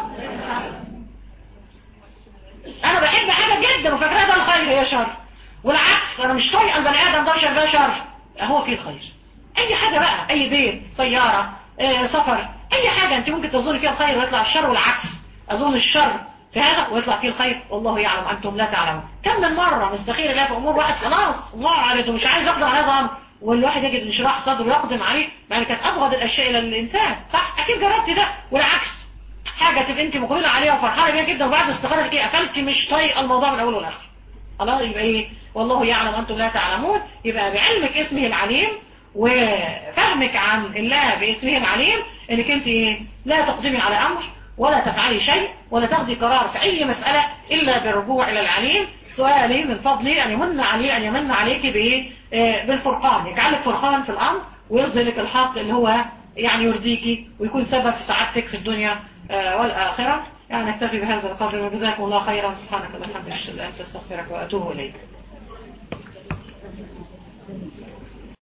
انا بحب حاجه جدا وفاكرها ده الخير هي شر والعكس انا مش طايقه البني ادم ده شايفاه شر هو فيه الخير اي حاجه بقى اي بيت سياره آه، سفر اي حاجه انت ممكن تظن فيها الخير ويطلع الشر والعكس اظن الشر في هذا ويطلع فيه الخير والله يعلم انتم لا تعلمون كم من مره مستخير الله في امور واحد خلاص وعرض ومش عايز يقدر على هذا الامر والواحد يجد انشراح صدره يقدم عليه يعني كانت ابغض الاشياء الى الانسان صح اكيد جربت ده والعكس حاجه تبقى انت مقبله عليها وفرحانه بيها جدا وبعد استخاره كده قفلت مش طايقه الموضوع من الاول والاخر خلاص يبقى ايه والله يعلم انتم لا تعلمون يبقى بعلمك اسمه العليم وفهمك عن الله باسمه العليم انك انت ايه لا تقدمي على امر ولا تفعلي شيء ولا تاخدي قرار في اي مسألة الا بالرجوع الى العليم سؤالي من فضلي ان يمن علي ان يمن عليك بايه آه، بالفرقان يجعلك فرقان في الامر ويظهر لك الحق اللي هو يعني يرضيكي ويكون سبب في سعادتك في الدنيا آه، والاخرة يعني نكتفي بهذا القدر وجزاكم الله خيرا سبحانك اللهم وبحمدك اشهد ان لا اله الا انت استغفرك واتوب اليك